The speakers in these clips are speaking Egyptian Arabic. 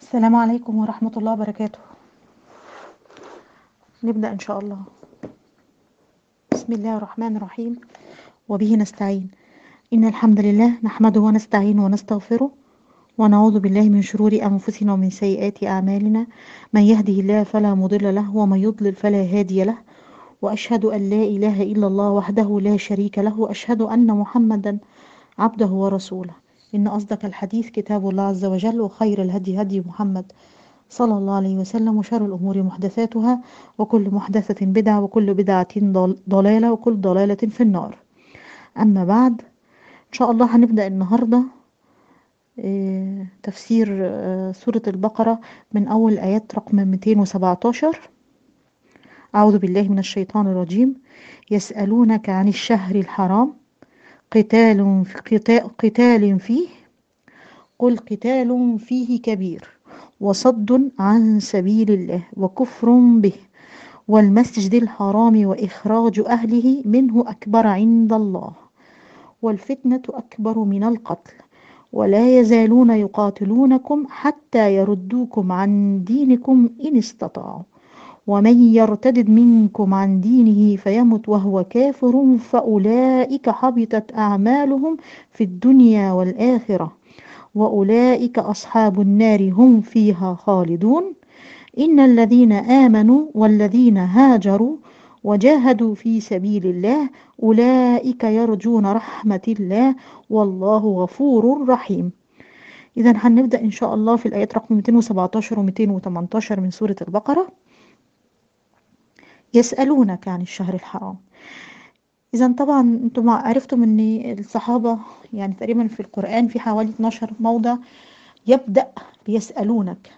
السلام عليكم ورحمة الله وبركاته نبدأ إن شاء الله بسم الله الرحمن الرحيم وبه نستعين إن الحمد لله نحمده ونستعينه ونستغفره ونعوذ بالله من شرور أنفسنا ومن سيئات أعمالنا من يهده الله فلا مضل له ومن يضلل فلا هادي له وأشهد أن لا إله إلا الله وحده لا شريك له وأشهد أن محمدا عبده ورسوله إن أصدق الحديث كتاب الله عز وجل وخير الهدي هدي محمد صلى الله عليه وسلم وشر الأمور محدثاتها وكل محدثة بدعة وكل بدعة ضل- ضلالة وكل ضلالة في النار أما بعد إن شاء الله هنبدأ النهاردة آه، تفسير آه، سورة البقرة من أول آيات رقم 217 أعوذ بالله من الشيطان الرجيم يسألونك عن الشهر الحرام قتال في قتا- قتال فيه قل قتال فيه كبير وصد عن سبيل الله وكفر به والمسجد الحرام وإخراج أهله منه أكبر عند الله والفتنة أكبر من القتل ولا يزالون يقاتلونكم حتى يردوكم عن دينكم إن استطاعوا ومن يرتد منكم عن دينه فيمت وهو كافر فأولئك حبطت أعمالهم في الدنيا والآخرة وأولئك أصحاب النار هم فيها خالدون إن الذين آمنوا والذين هاجروا وجاهدوا في سبيل الله أولئك يرجون رحمة الله والله غفور رحيم إذا هنبدأ إن شاء الله في الآيات رقم 217 و 218 من سورة البقرة يسألونك عن الشهر الحرام إذا طبعا أنتم عرفتم أن الصحابة يعني تقريبا في القرآن في حوالي 12 موضع يبدأ بيسألونك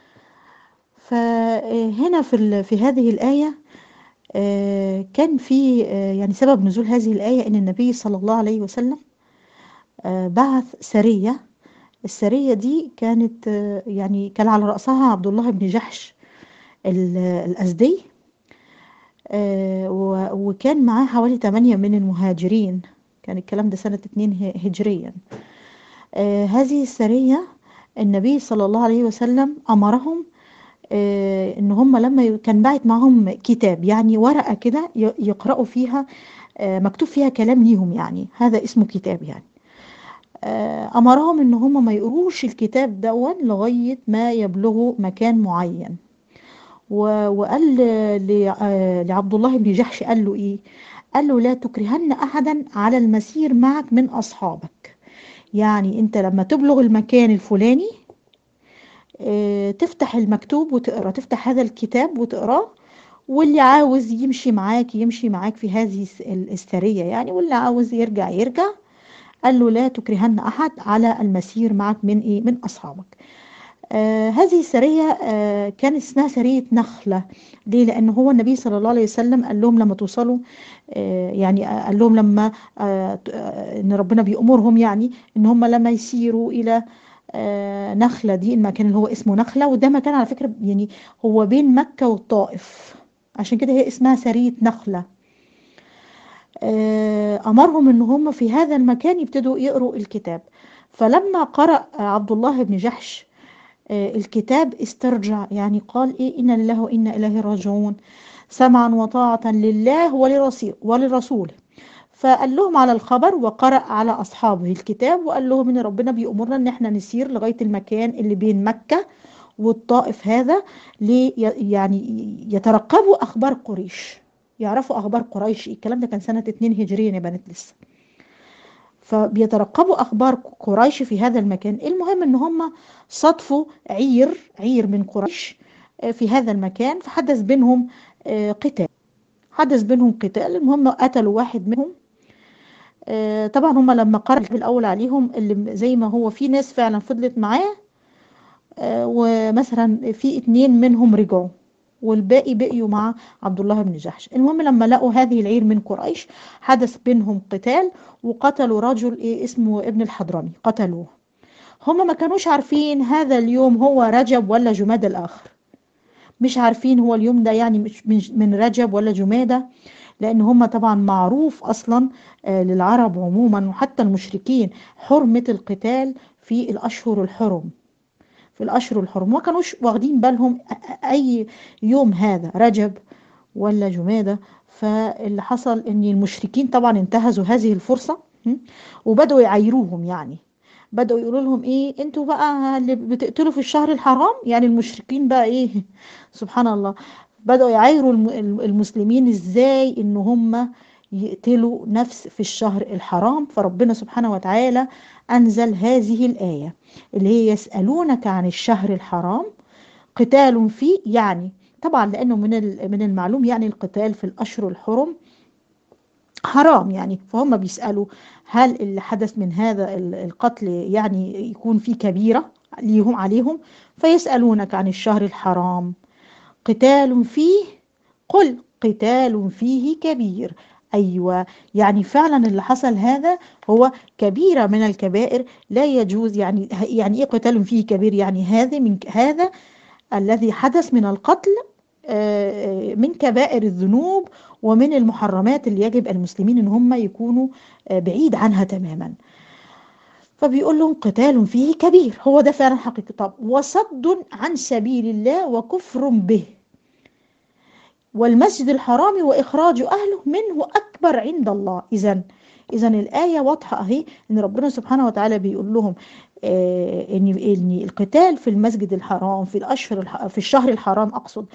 فهنا في ال- في هذه الآية آه، كان في آه، يعني سبب نزول هذه الآية أن النبي صلى الله عليه وسلم آه، بعث سرية السرية دي كانت آه، يعني كان على رأسها عبد الله بن جحش ال- الأزدي آه، و- وكان معاه حوالي 8 من المهاجرين كان الكلام ده سنة 2 ه- هجريا آه، هذه السرية النبي صلى الله عليه وسلم أمرهم آه، ان هم لما ي- كان باعت معاهم كتاب يعني ورقة كده ي- يقرأوا فيها آه، مكتوب فيها كلام ليهم يعني هذا اسمه كتاب يعني آه، أمرهم ان هم ما يقروش الكتاب دون لغاية ما يبلغوا مكان معين و- وقال ل- آه، لعبد الله بن جحش قال له ايه قال له لا تكرهن احدا على المسير معك من اصحابك يعني انت لما تبلغ المكان الفلاني آه، تفتح المكتوب وتقرا تفتح هذا الكتاب وتقراه واللي عاوز يمشي معاك يمشي معاك في هذه الس- السرية يعني واللي عاوز يرجع يرجع قال له لا تكرهن أحد على المسير معك من إيه من أصحابك آه هذه السرية آه كان اسمها سرية نخلة ليه لأن هو النبي صلى الله عليه وسلم قال لهم لما توصلوا آه يعني آه، قال لهم لما آه ت- آه إن ربنا بيأمرهم يعني إن هم لما يسيروا إلى آه نخلة دي المكان اللي هو اسمه نخلة وده مكان على فكرة يعني هو بين مكة والطائف عشان كده هي اسمها سرية نخلة آه، أمرهم إن هم في هذا المكان يبتدوا يقروا الكتاب فلما قرأ عبد الله بن جحش آه، الكتاب استرجع يعني قال إيه إن لله وإنا إليه راجعون سمعا وطاعة لله ولرسول ولرسوله فقال لهم على الخبر وقرأ على أصحابه الكتاب وقال لهم إن ربنا بيأمرنا إن إحنا نسير لغاية المكان اللي بين مكة والطائف هذا لي يعني يترقبوا أخبار قريش يعرفوا أخبار قريش الكلام ده كان سنة 2 هجريا يا بنات لسه فبيترقبوا أخبار قريش في هذا المكان المهم إن هم صادفوا عير عير من قريش آه، في هذا المكان فحدث بينهم آه، قتال حدث بينهم قتال المهم قتلوا واحد منهم آه، طبعا هم لما قرأ الأول عليهم اللي زي ما هو في ناس فعلا فضلت معاه آه، ومثلا في اتنين منهم رجعوا والباقي بقيوا مع عبد الله بن جحش المهم لما لقوا هذه العير من قريش حدث بينهم قتال وقتلوا رجل إيه اسمه ابن الحضرمي قتلوه هم ما كانوش عارفين هذا اليوم هو رجب ولا جماد الآخر مش عارفين هو اليوم ده يعني مش من من رجب ولا جمادة لأن هم طبعا معروف أصلا آه، للعرب عموما وحتى المشركين حرمة القتال في الأشهر الحرم في الأشهر الحرم ما كانوش واخدين بالهم أي يوم هذا رجب ولا جمادة فاللي حصل ان المشركين طبعا انتهزوا هذه الفرصة وبدأوا يعايروهم يعني بدأوا يقولوا لهم ايه انتوا بقى اللي بتقتلوا في الشهر الحرام يعني المشركين بقى ايه سبحان الله بدأوا يعايروا المسلمين ازاي ان هم يقتلوا نفس في الشهر الحرام فربنا سبحانه وتعالى أنزل هذه الآية اللي هي يسألونك عن الشهر الحرام قتال فيه يعني طبعا لأنه من من المعلوم يعني القتال في الأشهر الحرم حرام يعني فهم بيسألوا هل اللي حدث من هذا القتل يعني يكون فيه كبيرة ليهم عليهم فيسألونك عن الشهر الحرام قتال فيه قل قتال فيه كبير أيوة يعني فعلا اللي حصل هذا هو كبيرة من الكبائر لا يجوز يعني يعني إيه قتال فيه كبير يعني هذا من هذا الذي حدث من القتل من كبائر الذنوب ومن المحرمات اللي يجب المسلمين ان هم يكونوا بعيد عنها تماما فبيقول لهم قتال فيه كبير هو ده فعلا حقيقة طب وصد عن سبيل الله وكفر به والمسجد الحرام وإخراج أهله منه أكبر عند الله إذا إذا الآية واضحة أهي إن ربنا سبحانه وتعالى بيقول لهم آه إن إن القتال في المسجد الحرام في الأشهر الح... في الشهر الحرام أقصد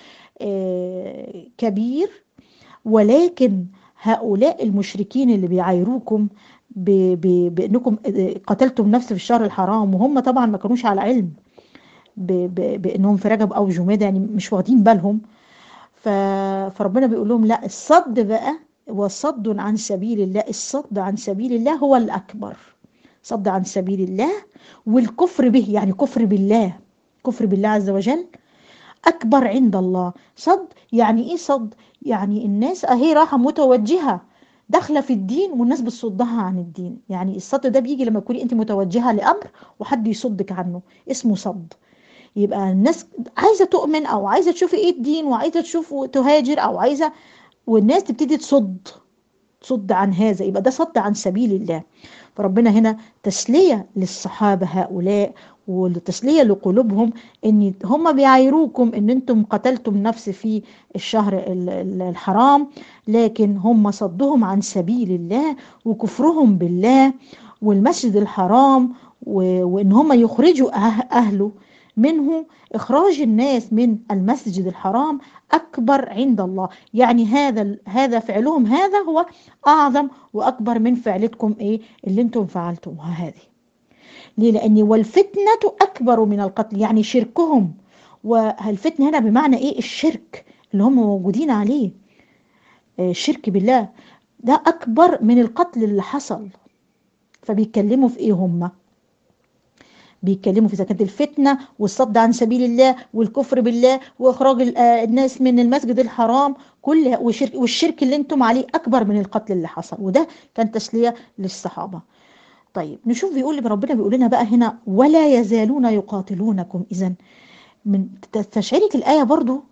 آه كبير ولكن هؤلاء المشركين اللي بيعايروكم ب... ب... بأنكم قتلتم نفس في الشهر الحرام وهم طبعا ما كانوش على علم ب... ب... بأنهم في رجب أو جمادة يعني مش واخدين بالهم ف... فربنا بيقول لهم لا الصد بقى وصد عن سبيل الله الصد عن سبيل الله هو الأكبر صد عن سبيل الله والكفر به يعني كفر بالله كفر بالله عز وجل أكبر عند الله صد يعني إيه صد يعني الناس أهي راحة متوجهة داخلة في الدين والناس بتصدها عن الدين يعني الصد ده بيجي لما تكوني أنت متوجهة لأمر وحد يصدك عنه اسمه صد يبقى الناس عايزة تؤمن أو عايزة تشوف إيه الدين وعايزة تشوف تهاجر أو عايزة والناس تبتدي تصد تصد عن هذا يبقى ده صد عن سبيل الله فربنا هنا تسلية للصحابة هؤلاء وتسلية لقلوبهم ان هم بيعايروكم ان انتم قتلتم نفس في الشهر الحرام لكن هم صدهم عن سبيل الله وكفرهم بالله والمسجد الحرام وان هم يخرجوا اهله منه إخراج الناس من المسجد الحرام أكبر عند الله يعني هذا هذا فعلهم هذا هو أعظم وأكبر من فعلتكم إيه اللي أنتم فعلتموها هذه ليه لأن والفتنة أكبر من القتل يعني شركهم والفتنة هنا بمعنى إيه الشرك اللي هم موجودين عليه الشرك بالله ده أكبر من القتل اللي حصل فبيتكلموا في إيه هم بيتكلموا في زكاة الفتنة والصد عن سبيل الله والكفر بالله وإخراج الناس من المسجد الحرام كل والشرك, والشرك اللي انتم عليه أكبر من القتل اللي حصل وده كان تسلية للصحابة طيب نشوف بيقول ربنا بيقول لنا بقى هنا ولا يزالون يقاتلونكم إذا من تستشعرك الآية برضو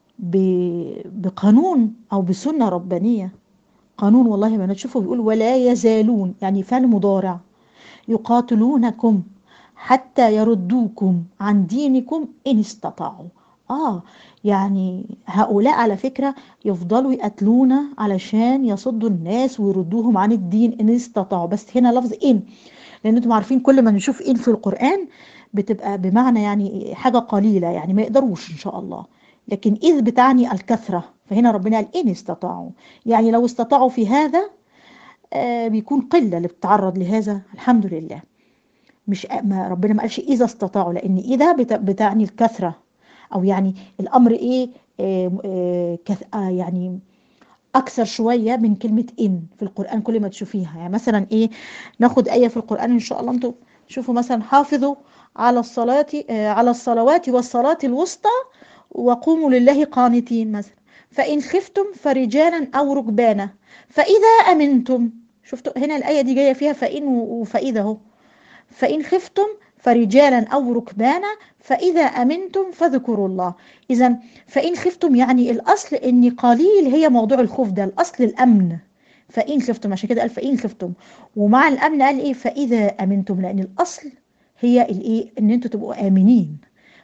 بقانون أو بسنة ربانية قانون والله ما نشوفه بيقول ولا يزالون يعني فعل مضارع يقاتلونكم حتى يردوكم عن دينكم إن استطاعوا آه يعني هؤلاء على فكرة يفضلوا يقتلونا علشان يصدوا الناس ويردوهم عن الدين إن استطاعوا بس هنا لفظ إن لأن أنتم عارفين كل ما نشوف إن في القرآن بتبقى بمعنى يعني حاجة قليلة يعني ما يقدروش إن شاء الله لكن إذ بتعني الكثرة فهنا ربنا قال إن استطاعوا يعني لو استطاعوا في هذا آه بيكون قلة اللي بتتعرض لهذا الحمد لله مش ما ربنا ما قالش اذا استطاعوا لان اذا بتعني الكثره او يعني الامر ايه آه آه كث آه يعني اكثر شويه من كلمه ان في القران كل ما تشوفيها يعني مثلا ايه ناخد ايه في القران ان شاء الله انتم شوفوا مثلا حافظوا على الصلاه على الصلوات والصلاه الوسطى وقوموا لله قانتين مثلا فان خفتم فرجالا او ركبانا فاذا امنتم شفتوا هنا الايه دي جايه فيها فان وفاذا اهو فإن خفتم فرجالا أو ركبانا فإذا أمنتم فاذكروا الله إذا فإن خفتم يعني الأصل إن قليل هي موضوع الخوف ده الأصل الأمن فإن خفتم عشان كده قال فإن خفتم ومع الأمن قال إيه فإذا أمنتم لأن الأصل هي الإيه إن أنتوا تبقوا آمنين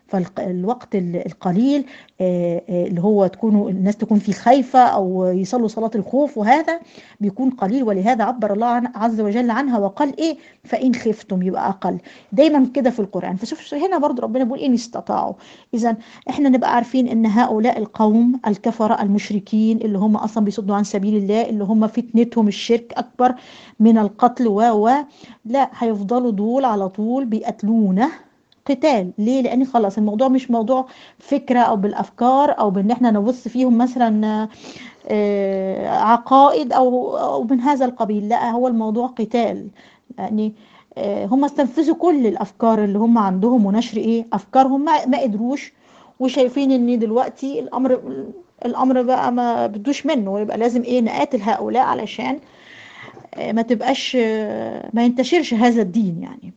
فالوقت القليل اللي هو تكونوا الناس تكون فيه خايفة أو يصلوا صلاة الخوف وهذا بيكون قليل ولهذا عبر الله عز وجل عنها وقال إيه فإن خفتم يبقى أقل دايما كده في القرآن فشوف هنا برضو ربنا بيقول إن استطاعوا إذا إحنا نبقى عارفين إن هؤلاء القوم الكفرة المشركين اللي هم أصلا بيصدوا عن سبيل الله اللي هم فتنتهم الشرك أكبر من القتل و و لا هيفضلوا دول على طول بيقتلونه قتال ليه لان خلاص الموضوع مش موضوع فكره او بالافكار او بان احنا نبص فيهم مثلا عقائد او او من هذا القبيل لا هو الموضوع قتال يعني هم استنفذوا كل الافكار اللي هم عندهم ونشر ايه افكارهم ما, ما قدروش وشايفين ان دلوقتي الامر الامر بقى ما بدوش منه ويبقى لازم ايه نقاتل هؤلاء علشان ما تبقاش ما ينتشرش هذا الدين يعني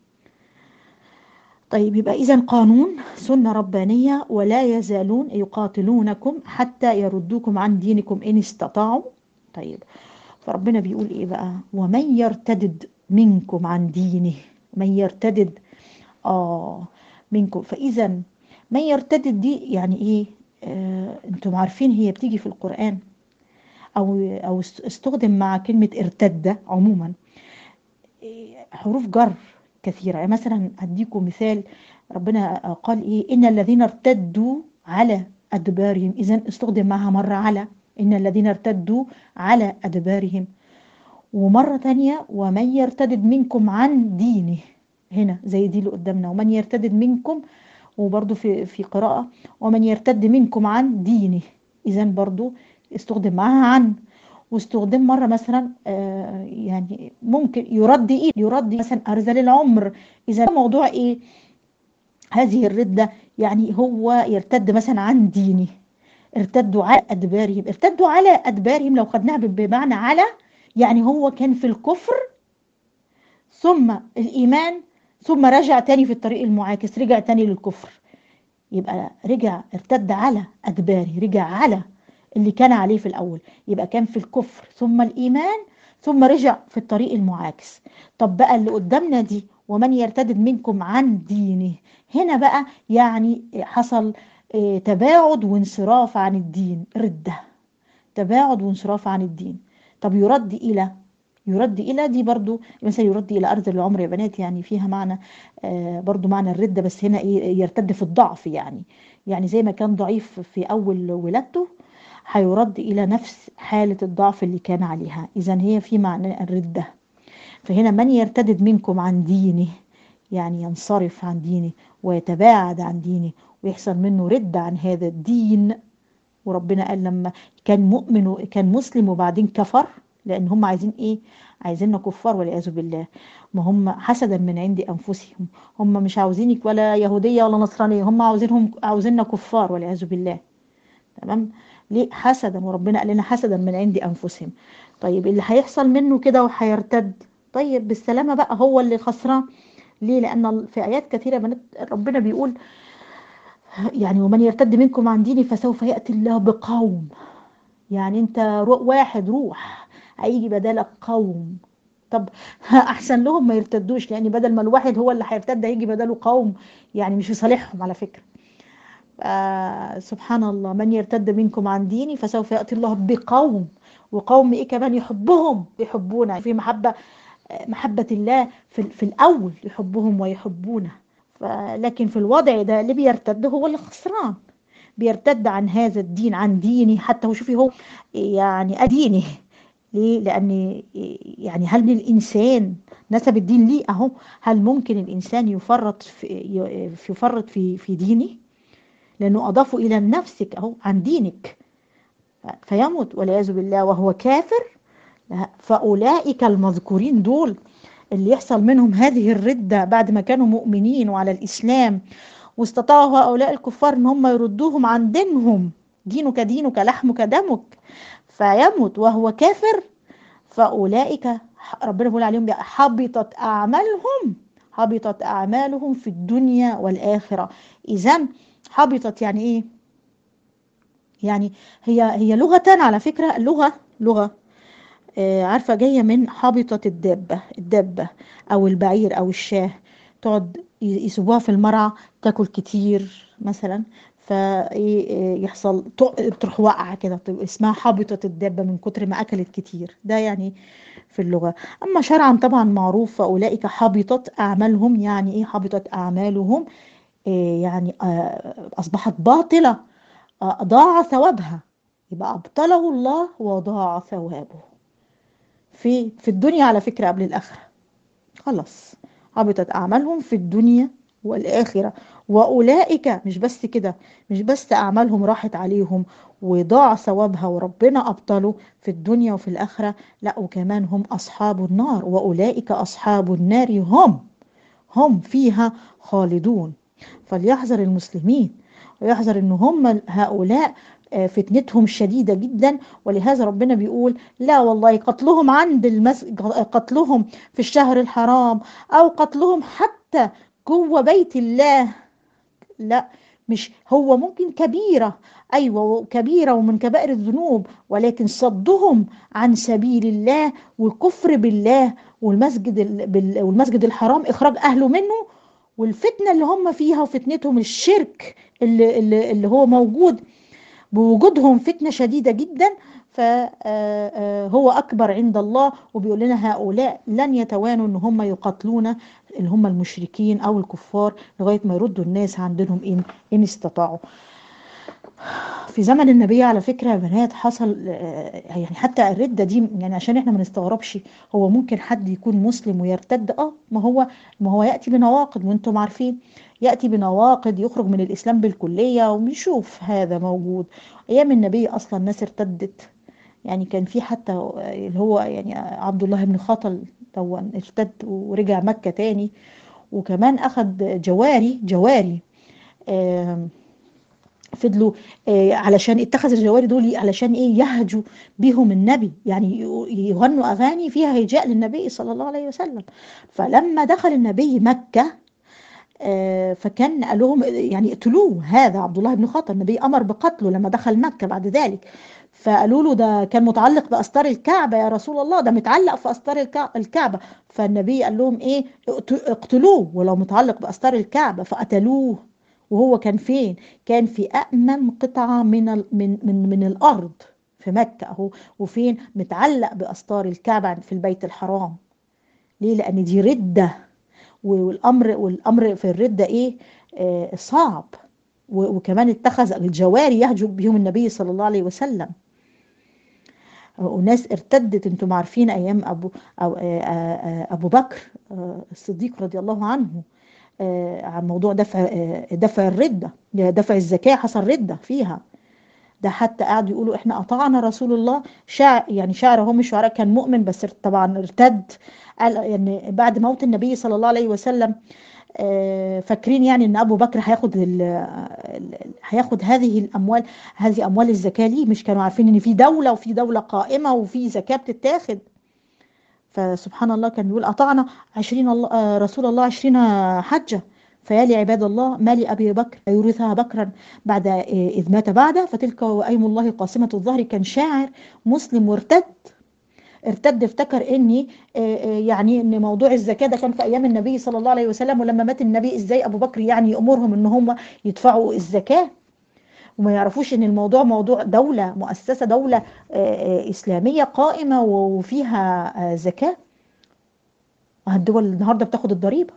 طيب يبقى إذا قانون سنة ربانية ولا يزالون يقاتلونكم حتى يردوكم عن دينكم إن استطاعوا طيب فربنا بيقول إيه بقى ومن يرتدد منكم عن دينه من يرتدد آه منكم فإذا من يرتدد دي يعني إيه آه أنتم عارفين هي بتيجي في القرآن أو أو استخدم مع كلمة ارتد عموما حروف جر كثيرة يعني مثلا هديكم مثال ربنا قال إيه إن الذين ارتدوا على أدبارهم إذا استخدم معها مرة على إن الذين ارتدوا على أدبارهم ومرة تانية ومن يرتدد منكم عن دينه هنا زي دي اللي قدامنا ومن يرتدد منكم وبرضو في في قراءة ومن يرتد منكم عن دينه إذا برضو استخدم معها عن واستخدم مرة مثلا آه يعني ممكن يرد إيه يرد مثلا أرذل العمر إذا موضوع إيه هذه الردة يعني هو يرتد مثلا عن دينه ارتدوا على أدبارهم ارتدوا على أدبارهم لو خدناها بمعنى على يعني هو كان في الكفر ثم الإيمان ثم رجع تاني في الطريق المعاكس رجع تاني للكفر يبقى رجع ارتد على أدباره رجع على اللي كان عليه في الأول يبقى كان في الكفر ثم الإيمان ثم رجع في الطريق المعاكس طب بقى اللي قدامنا دي ومن يرتدد منكم عن دينه هنا بقى يعني حصل تباعد وانصراف عن الدين ردة تباعد وانصراف عن الدين طب يرد إلى يرد إلى دي برضو مثلا يرد إلى أرض العمر يا بنات يعني فيها معنى برضو معنى الردة بس هنا إيه يرتد في الضعف يعني يعني زي ما كان ضعيف في أول ولادته هيرد إلى نفس حالة الضعف اللي كان عليها إذا هي في معنى الردة فهنا من يرتدد منكم عن دينه يعني ينصرف عن دينه ويتباعد عن دينه ويحصل منه ردة عن هذا الدين وربنا قال لما كان مؤمن وكان مسلم وبعدين كفر لأن هم عايزين إيه عايزيننا كفار والعياذ بالله ما هم حسدا من عند أنفسهم هم مش عاوزينك ولا يهودية ولا نصرانية هم عاوزينهم عاوزيننا كفار والعياذ بالله تمام ليه حسدا وربنا قال لنا حسدا من عند انفسهم طيب اللي هيحصل منه كده وهيرتد طيب بالسلامه بقى هو اللي خسران ليه لان في ايات كثيره ربنا بيقول يعني ومن يرتد منكم عن ديني فسوف ياتي الله بقوم يعني انت واحد روح هيجي بدالك قوم طب احسن لهم ما يرتدوش لان بدل ما الواحد هو اللي هيرتد هيجي بداله قوم يعني مش في صالحهم على فكره آه سبحان الله من يرتد منكم عن ديني فسوف يأتي الله بقوم وقوم إيه كمان يحبهم يحبونه في محبة محبة الله في, في الأول يحبهم ويحبونه لكن في الوضع ده اللي بيرتد هو اللي خسران بيرتد عن هذا الدين عن ديني حتى هو شوفي هو يعني أدينه ليه؟ لأن يعني هل الإنسان نسب الدين ليه أهو هل ممكن الإنسان يفرط في يفرط في في دينه؟ لأنه أضافه إلى نفسك أهو عن دينك فيموت والعياذ بالله وهو كافر فأولئك المذكورين دول اللي يحصل منهم هذه الردة بعد ما كانوا مؤمنين وعلى الإسلام واستطاعوا هؤلاء الكفار ان هم يردوهم عن دينهم دينك دينك لحمك دمك فيموت وهو كافر فأولئك ربنا بيقول عليهم حبطت أعمالهم حبطت أعمالهم في الدنيا والآخرة إذا حبطت يعني إيه يعني هي هي لغة على فكرة لغة لغة آه عارفة جاية من حبطت الدابة الدابة أو البعير أو الشاه تقعد يسيبوها في المرعى تاكل كتير مثلا فيحصل تروح واقعة كده اسمها حبطت الدابة من كتر ما أكلت كتير ده يعني في اللغة أما شرعا طبعا معروف فأولئك حبطت أعمالهم يعني إيه حبطت أعمالهم إيه يعني أصبحت باطلة ضاع ثوابها يبقى أبطله الله وضاع ثوابه في في الدنيا على فكرة قبل الآخرة خلاص هبطت أعمالهم في الدنيا والآخرة وأولئك مش بس كده مش بس أعمالهم راحت عليهم وضاع ثوابها وربنا أبطله في الدنيا وفي الآخرة لا وكمان هم أصحاب النار وأولئك أصحاب النار هم هم فيها خالدون فليحذر المسلمين ويحذر ان هم هؤلاء فتنتهم شديدة جدا ولهذا ربنا بيقول لا والله قتلهم عند المس... قتلهم في الشهر الحرام أو قتلهم حتى جوه بيت الله لا مش هو ممكن كبيرة أيوة كبيرة ومن كبائر الذنوب ولكن صدهم عن سبيل الله والكفر بالله والمسجد ال... والمسجد الحرام إخراج أهله منه والفتنة اللي هم فيها وفتنتهم الشرك اللي, اللي, اللي هو موجود بوجودهم فتنة شديدة جدا فهو أكبر عند الله وبيقول لنا هؤلاء لن يتوانوا أن هم يقاتلون اللي هم المشركين أو الكفار لغاية ما يردوا الناس عن دينهم إن, إن استطاعوا في زمن النبي على فكرة يا بنات حصل يعني حتى الردة دي يعني عشان احنا ما نستغربش هو ممكن حد يكون مسلم ويرتد اه ما هو ما هو يأتي بنواقض وانتم عارفين يأتي بنواقض يخرج من الإسلام بالكلية وبنشوف هذا موجود أيام النبي أصلا الناس ارتدت يعني كان في حتى اللي هو يعني عبد الله بن خطل تو ارتد ورجع مكة تاني وكمان أخد جواري جواري آه فضلوا آه علشان اتخذ الجواري دول علشان ايه يهجوا بهم النبي يعني يغنوا اغاني فيها هجاء للنبي صلى الله عليه وسلم فلما دخل النبي مكه آه فكان قال لهم يعني اقتلوه هذا عبد الله بن خطر النبي امر بقتله لما دخل مكه بعد ذلك فقالوا له ده كان متعلق باستار الكعبه يا رسول الله ده متعلق في استار الكعبه فالنبي قال لهم ايه اقتلوه ولو متعلق باستار الكعبه فقتلوه وهو كان فين كان في أأمن قطعة من من من, من الأرض في مكة أهو وفين متعلق بأستار الكعبة في البيت الحرام ليه لأن دي ردة والأمر والأمر في الردة إيه آه صعب وكمان اتخذ الجواري يهجو بهم النبي صلى الله عليه وسلم وناس ارتدت انتم عارفين ايام ابو أو ابو بكر الصديق رضي الله عنه عن موضوع دفع دفع الردة دفع الزكاة حصل ردة فيها ده حتى قعدوا يقولوا احنا قطعنا رسول الله شاعر يعني شاعر هو مش شعراء كان مؤمن بس طبعا ارتد قال يعني بعد موت النبي صلى الله عليه وسلم فاكرين يعني ان ابو بكر هياخد هياخد هذه الاموال هذه اموال الزكاه ليه مش كانوا عارفين ان في دوله وفي دوله قائمه وفي زكاه بتتاخد فسبحان الله كان بيقول أطعنا عشرين الله رسول الله عشرين حجة فيالي عباد الله مالي أبي بكر يورثها بكرا بعد إذ مات بعده فتلك وأيم الله قاسمة الظهر كان شاعر مسلم وارتد ارتد افتكر اني يعني ان موضوع الزكاه ده كان في ايام النبي صلى الله عليه وسلم ولما مات النبي ازاي ابو بكر يعني يامرهم ان هم يدفعوا الزكاه وما يعرفوش ان الموضوع موضوع دولة مؤسسة دولة اسلامية قائمة وفيها زكاة الدول النهاردة بتاخد الضريبة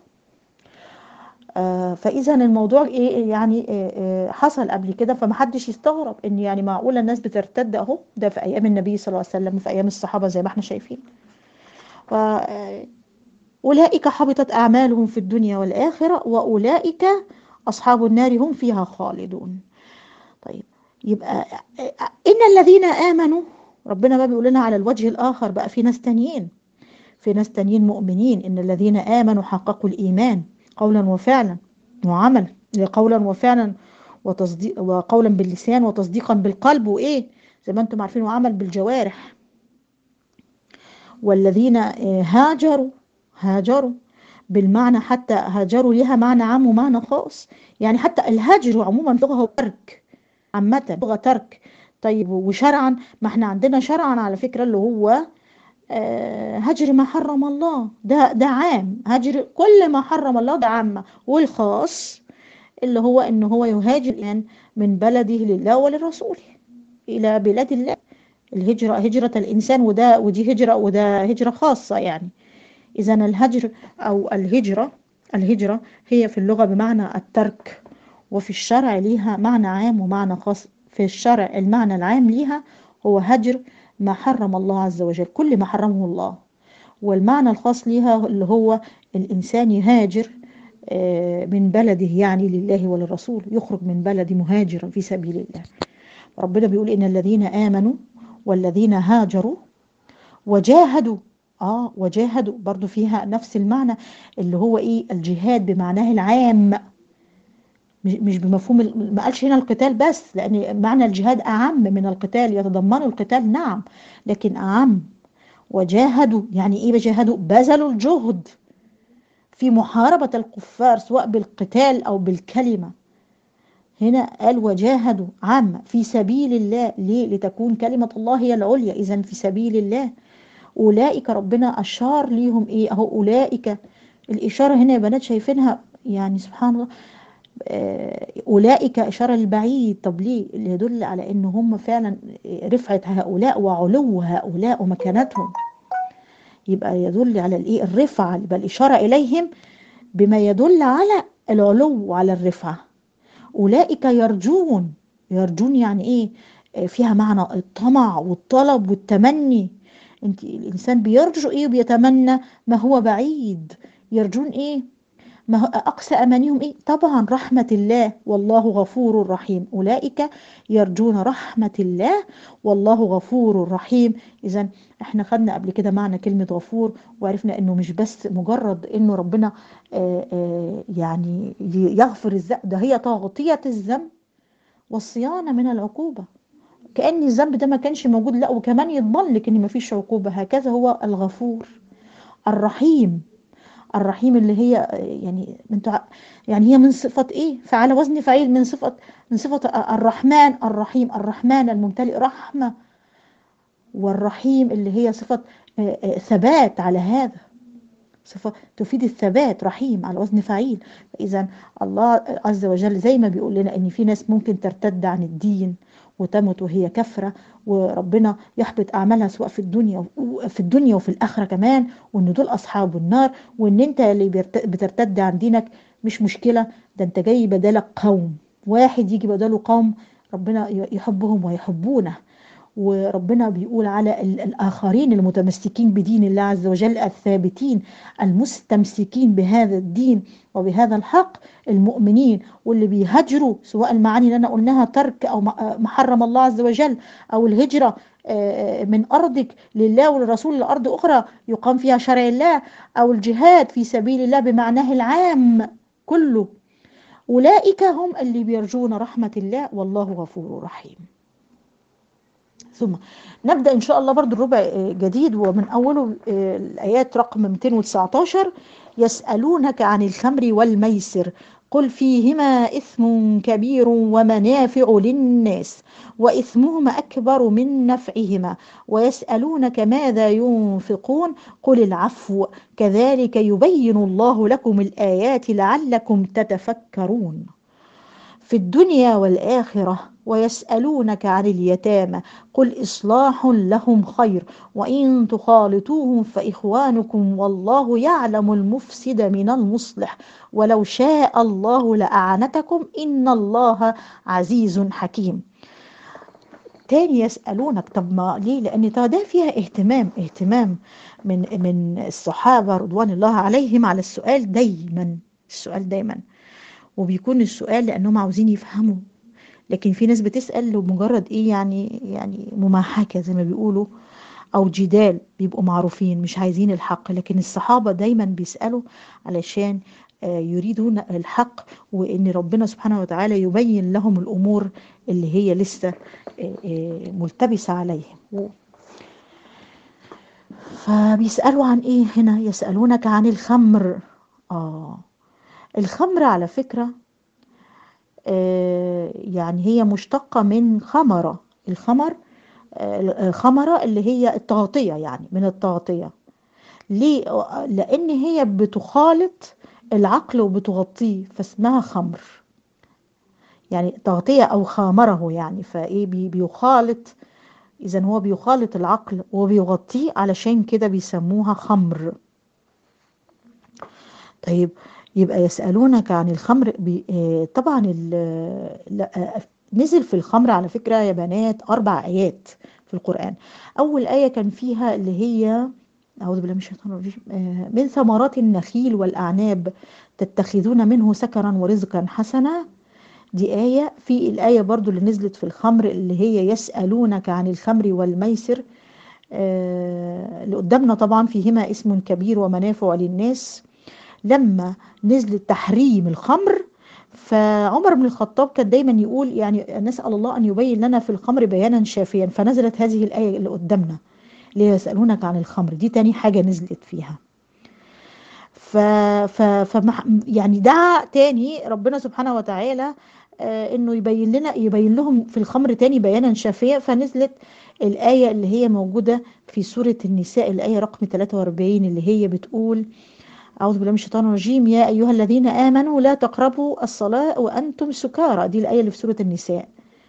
فاذا الموضوع ايه يعني حصل قبل كده فمحدش يستغرب ان يعني معقوله الناس بترتد اهو ده في ايام النبي صلى الله عليه وسلم وفي ايام الصحابه زي ما احنا شايفين ف اولئك حبطت اعمالهم في الدنيا والاخره واولئك اصحاب النار هم فيها خالدون طيب يبقى ان الذين امنوا ربنا بقى بيقول لنا على الوجه الاخر بقى في ناس تانيين في ناس تانيين مؤمنين ان الذين امنوا حققوا الايمان قولا وفعلا وعمل قولا وفعلا وتصديق وقولا باللسان وتصديقا بالقلب وايه زي ما انتم عارفين وعمل بالجوارح والذين هاجروا هاجروا بالمعنى حتى هاجروا لها معنى عام ومعنى خاص يعني حتى الهجر عموما لغه هو ترك عامة لغة ترك طيب وشرعا ما احنا عندنا شرعا على فكرة اللي هو آه، هجر ما حرم الله ده ده عام هجر كل ما حرم الله ده عامة والخاص اللي هو ان هو يهاجر الان من بلده لله ولرسوله الى بلاد الله الهجرة هجرة الانسان وده ودي هجرة وده هجرة خاصة يعني اذا الهجر او الهجرة الهجرة هي في اللغة بمعنى الترك وفي الشرع ليها معنى عام ومعنى خاص في الشرع المعنى العام ليها هو هجر ما حرم الله عز وجل كل ما حرمه الله والمعنى الخاص ليها اللي هو الإنسان يهاجر آه، من بلده يعني لله وللرسول يخرج من بلده مهاجرا في سبيل الله ربنا بيقول إن الذين آمنوا والذين هاجروا وجاهدوا آه وجاهدوا برضو فيها نفس المعنى اللي هو إيه الجهاد بمعناه العام مش مش بمفهوم ال- ما قالش هنا القتال بس لأن معنى الجهاد أعم من القتال يتضمن القتال نعم لكن أعم وجاهدوا يعني إيه بجاهدوا بذلوا الجهد في محاربة الكفار سواء بالقتال أو بالكلمة هنا قال وجاهدوا عامة في سبيل الله ليه لتكون كلمة الله هي العليا إذا في سبيل الله أولئك ربنا أشار ليهم إيه أهو أولئك الإشارة هنا يا بنات شايفينها يعني سبحان الله آه، أولئك إشارة للبعيد طب ليه اللي يدل على إن هم فعلا رفعة هؤلاء وعلو هؤلاء ومكانتهم يبقى يدل على الإيه الرفعة يبقى الإشارة إليهم بما يدل على العلو وعلى الرفعة أولئك يرجون يرجون يعني إيه آه، فيها معنى الطمع والطلب والتمني انت الإنسان بيرجو إيه وبيتمنى ما هو بعيد يرجون إيه ما هو أقصى أمانيهم إيه طبعا رحمة الله والله غفور رحيم أولئك يرجون رحمة الله والله غفور رحيم إذا احنا خدنا قبل كده معنى كلمة غفور وعرفنا انه مش بس مجرد انه ربنا آه، آه، يعني يغفر الذنب ده هي تغطية الذنب والصيانة من العقوبة كأن الذنب ده ما كانش موجود لا وكمان يضمن لك ان مفيش عقوبة هكذا هو الغفور الرحيم الرحيم اللي هي يعني انتوا ع- يعني هي من صفة ايه فعلى وزن فعيل من صفة من صفة الرحمن الرحيم الرحمن الممتلئ رحمة والرحيم اللي هي صفة آه، آه، ثبات على هذا صفة تفيد الثبات رحيم على وزن فعيل إذا الله عز وجل زي ما بيقول لنا إن في ناس ممكن ترتد عن الدين وتمت وهي كفرة وربنا يحبط أعمالها سواء في الدنيا في الدنيا وفي الآخرة كمان وإن دول أصحاب النار وإن أنت اللي بيرت- بترتد عن دينك مش مشكلة ده أنت جاي بدالك قوم واحد يجي بداله قوم ربنا يحبهم ويحبونه وربنا بيقول على ال- الآخرين المتمسكين بدين الله عز وجل الثابتين المستمسكين بهذا الدين وبهذا الحق المؤمنين واللي بيهاجروا سواء المعاني اللي أنا قلناها ترك أو م- محرم الله عز وجل أو الهجرة آه، من أرضك لله وللرسول لأرض أخرى يقام فيها شرع الله أو الجهاد في سبيل الله بمعناه العام كله أولئك هم اللي بيرجون رحمة الله والله غفور رحيم ثم نبدأ إن شاء الله برضو الربع آه، جديد ومن أوله آه، الآيات رقم 219 يسألونك عن الخمر والميسر قل فيهما إثم كبير ومنافع للناس وإثمهما أكبر من نفعهما ويسألونك ماذا ينفقون قل العفو كذلك يبين الله لكم الآيات لعلكم تتفكرون في الدنيا والآخرة ويسألونك عن اليتامى قل إصلاح لهم خير وإن تخالطوهم فإخوانكم والله يعلم المفسد من المصلح ولو شاء الله لأعنتكم إن الله عزيز حكيم تاني يسألونك طب ما ليه لأن ده ده فيها اهتمام اهتمام من من الصحابة رضوان الله عليهم على السؤال دايما السؤال دايما وبيكون السؤال لأنهم عاوزين يفهموا لكن في ناس بتسأل لمجرد ايه يعني يعني مماحكة زي ما بيقولوا او جدال بيبقوا معروفين مش عايزين الحق لكن الصحابة دايما بيسألوا علشان آه، يريدون الحق وان ربنا سبحانه وتعالى يبين لهم الامور اللي هي لسه آه، آه، ملتبسة عليهم و- فبيسألوا عن ايه هنا يسألونك عن الخمر اه الخمر على فكرة آه، يعني هي مشتقة من خمرة الخمر خمرة اللي هي التغطية يعني من التغطية ليه لان هي بتخالط العقل وبتغطيه فاسمها خمر يعني تغطية او خامره يعني فايه بيخالط اذا هو بيخالط العقل وبيغطيه علشان كده بيسموها خمر طيب يبقى يسألونك عن الخمر بي آه طبعا لا نزل في الخمر على فكرة يا بنات أربع آيات في القرآن أول آية كان فيها اللي هي أعوذ بالله من الشيطان الرجيم من ثمرات النخيل والأعناب تتخذون منه سكرا ورزقا حسنا دي آية في الآية برضو اللي نزلت في الخمر اللي هي يسألونك عن الخمر والميسر اللي قدامنا طبعا فيهما اسم كبير ومنافع للناس لما نزل تحريم الخمر فعمر بن الخطاب كان دايما يقول يعني نسأل الله أن يبين لنا في الخمر بيانا شافيا فنزلت هذه الآية اللي قدامنا اللي يسألونك عن الخمر دي تاني حاجة نزلت فيها ف ف ف يعني دعا تاني ربنا سبحانه وتعالى آه انه يبين لنا يبين لهم في الخمر تاني بيانا شافيا فنزلت الآية اللي هي موجودة في سورة النساء الآية رقم 43 اللي هي بتقول أعوذ بالله من الشيطان الرجيم يا أيها الذين آمنوا لا تقربوا الصلاة وأنتم سكارى دي الآية اللي في سورة النساء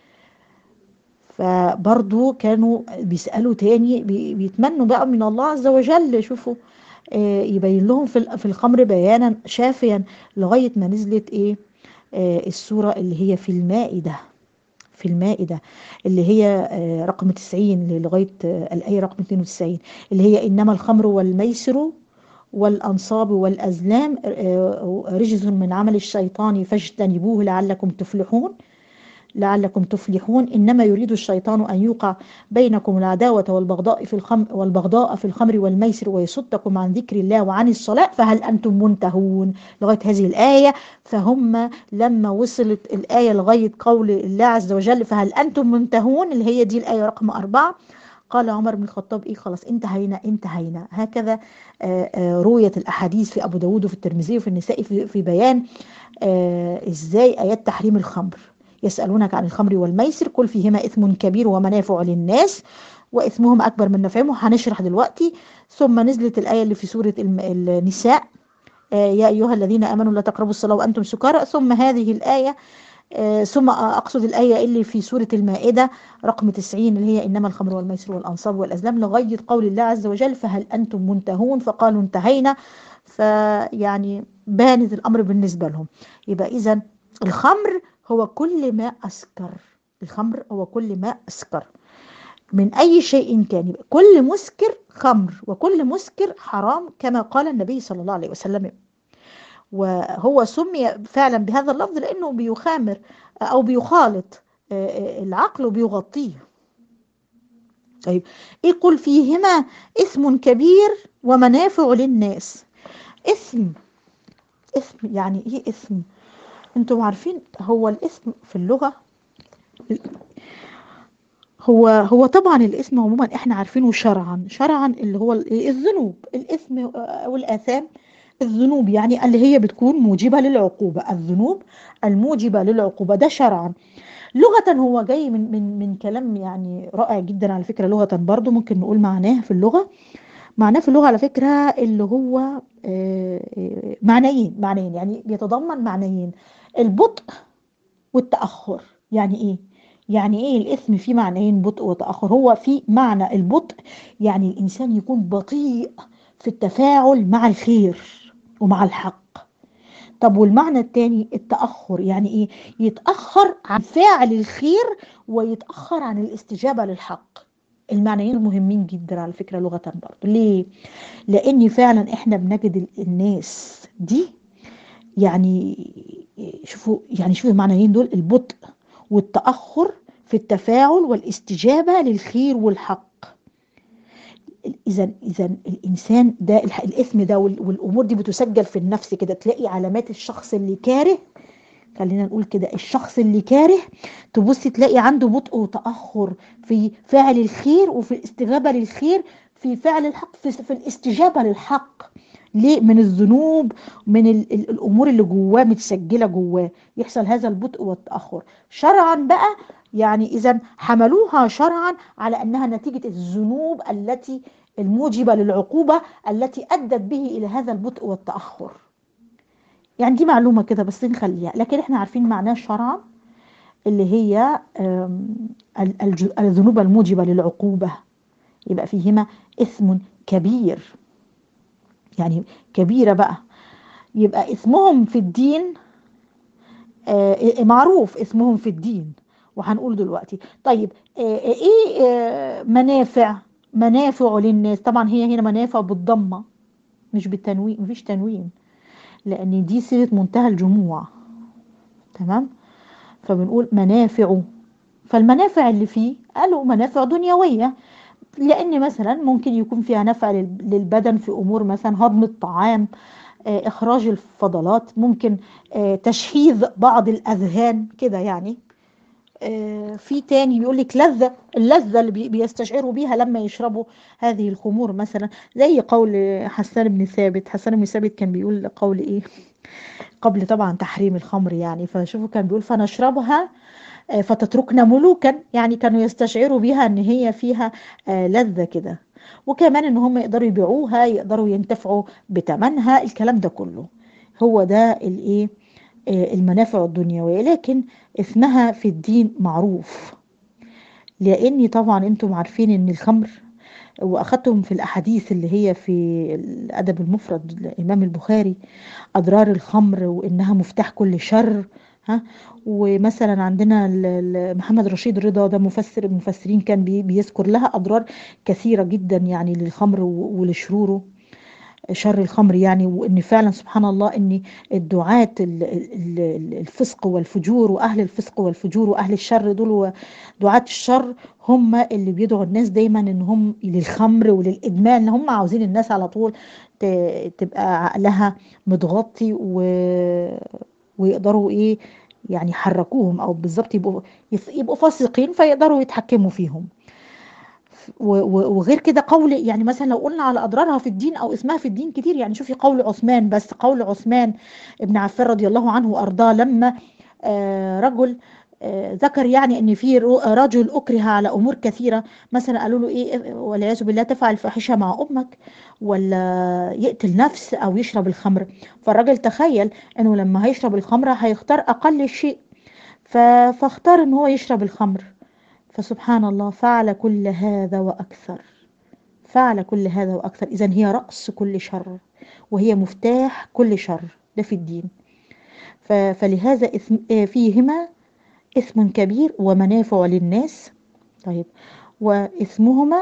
فبرضو كانوا بيسألوا تاني بيتمنوا بقى من الله عز وجل شوفوا آه يبين لهم في الخمر بيانا شافيا لغاية ما نزلت ايه آه السورة اللي هي في المائدة في المائدة اللي هي آه رقم 90 لغاية الآية رقم 92 اللي هي إنما الخمر والميسر والأنصاب والأزلام رجز من عمل الشيطان فاجتنبوه لعلكم تفلحون لعلكم تفلحون إنما يريد الشيطان أن يوقع بينكم العداوة والبغضاء في الخمر والبغضاء في الخمر والميسر ويصدكم عن ذكر الله وعن الصلاة فهل أنتم منتهون لغاية هذه الآية فهم لما وصلت الآية لغاية قول الله عز وجل فهل أنتم منتهون اللي هي دي الآية رقم أربعة قال عمر بن الخطاب ايه خلاص انتهينا انتهينا هكذا رويت الاحاديث في ابو داود وفي الترمذي وفي النساء في, في بيان ازاي ايات تحريم الخمر يسالونك عن الخمر والميسر كل فيهما اثم كبير ومنافع للناس واثمهم اكبر من نفعهم هنشرح دلوقتي ثم نزلت الايه اللي في سوره النساء يا ايها الذين امنوا لا تقربوا الصلاه وانتم سكارى ثم هذه الايه آه ثم أقصد الآية اللي في سورة المائدة رقم 90 اللي هي إنما الخمر والميسر والأنصاب والأزلام لغاية قول الله عز وجل فهل أنتم منتهون فقالوا انتهينا فيعني بانت الأمر بالنسبة لهم يبقى إذا الخمر هو كل ما أسكر الخمر هو كل ما أسكر من أي شيء كان يبقى كل مسكر خمر وكل مسكر حرام كما قال النبي صلى الله عليه وسلم وهو سمي فعلا بهذا اللفظ لانه بيخامر او بيخالط العقل وبيغطيه طيب ايه قل فيهما اثم كبير ومنافع للناس اثم اثم يعني ايه اثم انتم عارفين هو الاثم في اللغه هو هو طبعا الاثم عموما احنا عارفينه شرعا شرعا اللي هو الذنوب الاثم او الاثام الذنوب يعني اللي هي بتكون موجبة للعقوبة الذنوب الموجبة للعقوبة ده شرعا لغة هو جاي من من من كلام يعني رائع جدا على فكرة لغة برضو ممكن نقول معناه في اللغة معناه في اللغة على فكرة اللي هو معنيين معنيين يعني بيتضمن معنيين البطء والتأخر يعني ايه يعني ايه الاثم فيه معنيين بطء وتأخر هو في معنى البطء يعني الانسان يكون بطيء في التفاعل مع الخير ومع الحق طب والمعنى الثاني التأخر يعني ايه يتأخر عن فعل الخير ويتأخر عن الاستجابة للحق المعنيين مهمين جدا على فكرة لغة برضه ليه لان فعلا احنا بنجد الناس دي يعني شوفوا يعني شوفوا المعنيين دول البطء والتأخر في التفاعل والاستجابة للخير والحق اذا اذا الانسان ده الاثم ده والامور دي بتسجل في النفس كده تلاقي علامات الشخص اللي كاره خلينا نقول كده الشخص اللي كاره تبصي تلاقي عنده بطء وتاخر في فعل الخير وفي الاستجابه للخير في فعل الحق في, في الاستجابه للحق ليه من الذنوب من ال ال الامور اللي جواه متسجله جواه يحصل هذا البطء والتاخر شرعا بقى يعني اذا حملوها شرعا على انها نتيجه الذنوب التي الموجبه للعقوبه التي ادت به الى هذا البطء والتاخر يعني دي معلومه كده بس نخليها لكن احنا عارفين معناه شرعا اللي هي الذنوب الموجبه للعقوبه يبقى فيهما اثم كبير يعني كبيرة بقى يبقى اسمهم في الدين آه معروف اسمهم في الدين وهنقول دلوقتي طيب آه ايه آه منافع منافع للناس طبعا هي هنا منافع بالضمة مش بالتنوين مفيش تنوين لان دي صيغه منتهى الجموع تمام فبنقول منافع فالمنافع اللي فيه قالوا منافع دنيويه لان مثلا ممكن يكون فيها نفع للبدن في امور مثلا هضم الطعام اخراج الفضلات ممكن تشحيذ بعض الاذهان كده يعني في تاني بيقول لك لذة اللذة اللي بيستشعروا بيها لما يشربوا هذه الخمور مثلا زي قول حسان بن ثابت حسان بن ثابت كان بيقول قول ايه قبل طبعا تحريم الخمر يعني فشوفوا كان بيقول فنشربها فتتركنا ملوكا يعني كانوا يستشعروا بيها ان هي فيها لذة كده وكمان ان هم يقدروا يبيعوها يقدروا ينتفعوا بتمنها الكلام ده كله هو ده الايه المنافع الدنيوية لكن اسمها في الدين معروف لاني طبعا انتم عارفين ان الخمر واخدتم في الاحاديث اللي هي في الادب المفرد الامام البخاري اضرار الخمر وانها مفتاح كل شر ها ومثلا عندنا محمد رشيد رضا ده مفسر المفسرين كان بيذكر لها اضرار كثيره جدا يعني للخمر ولشروره شر الخمر يعني وان فعلا سبحان الله ان الدعاة الفسق والفجور واهل الفسق والفجور واهل الشر دول دعاة الشر هم اللي بيدعوا الناس دايما ان هم للخمر وللادمان ان هم عاوزين الناس على طول تبقى عقلها متغطي و ويقدروا ايه يعني يحركوهم او بالظبط يبقوا يبقوا فاسقين فيقدروا يتحكموا فيهم وغير كده قول يعني مثلا لو قلنا على اضرارها في الدين او اسمها في الدين كتير يعني شوفي قول عثمان بس قول عثمان ابن عفان رضي الله عنه وارضاه لما رجل ذكر يعني ان في رجل اكره على امور كثيره مثلا قالوا له ايه والعياذ بالله تفعل الفاحشه مع امك ولا يقتل نفس او يشرب الخمر فالراجل تخيل انه لما هيشرب الخمر هيختار اقل شيء فاختار ان هو يشرب الخمر فسبحان الله فعل كل هذا واكثر فعل كل هذا واكثر اذا هي راس كل شر وهي مفتاح كل شر ده في الدين فلهذا فيهما إثم كبير ومنافع للناس طيب وإثمهما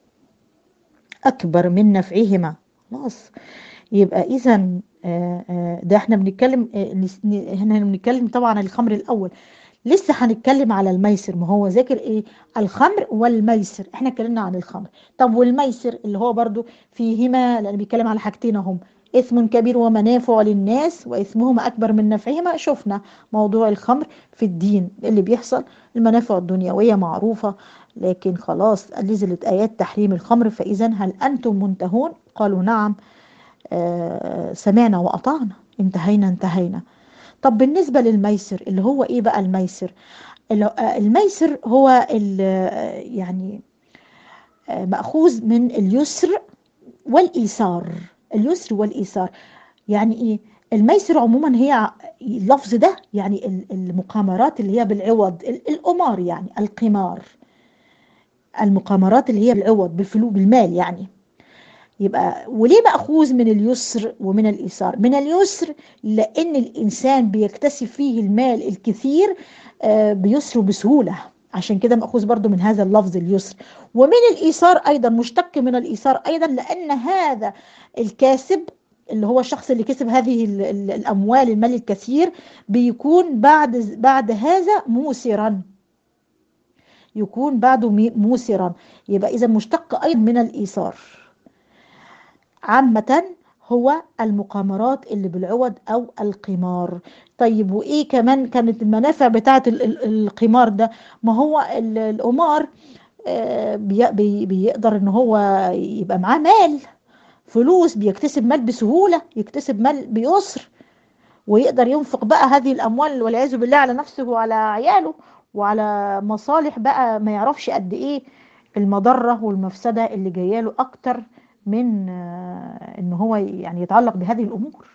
أكبر من نفعهما خلاص يبقى إذا ده احنا بنتكلم هنا بنتكلم طبعا الخمر الأول لسه هنتكلم على الميسر ما هو ذاكر ايه الخمر والميسر احنا اتكلمنا عن الخمر طب والميسر اللي هو برضو فيهما لان بيتكلم على حاجتين هم إثم كبير ومنافع للناس وإثمهما أكبر من نفعهما شفنا موضوع الخمر في الدين اللي بيحصل المنافع الدنيوية معروفة لكن خلاص نزلت آيات تحريم الخمر فإذا هل أنتم منتهون قالوا نعم آه سمعنا وأطعنا انتهينا انتهينا طب بالنسبة للميسر اللي هو إيه بقى الميسر الميسر هو يعني مأخوذ من اليسر والإيسار اليسر والإيسار يعني إيه الميسر عموما هي اللفظ ده يعني المقامرات اللي هي بالعوض القمار يعني القمار المقامرات اللي هي بالعوض بالفلوس بالمال يعني يبقى وليه مأخوذ من اليسر ومن الإيسار من اليسر لأن الإنسان بيكتسب فيه المال الكثير بيسر وبسهولة عشان كده مأخوذ برضو من هذا اللفظ اليسر ومن الإيسار أيضا مشتق من الإيسار أيضا لأن هذا الكاسب اللي هو الشخص اللي كسب هذه الأموال المال الكثير بيكون بعد بعد هذا موسرا يكون بعده موسرا يبقى إذا مشتق أيضا من الإيسار عامة هو المقامرات اللي بالعوض أو القمار طيب وإيه كمان كانت المنافع بتاعة القمار ده ما هو القمار بيقدر ان هو يبقى معاه مال فلوس بيكتسب مال بسهولة يكتسب مال بيسر ويقدر ينفق بقى هذه الأموال والعياذ بالله على نفسه وعلى عياله وعلى مصالح بقى ما يعرفش قد إيه المضرة والمفسدة اللي جايه له أكتر من إن هو يعني يتعلق بهذه الأمور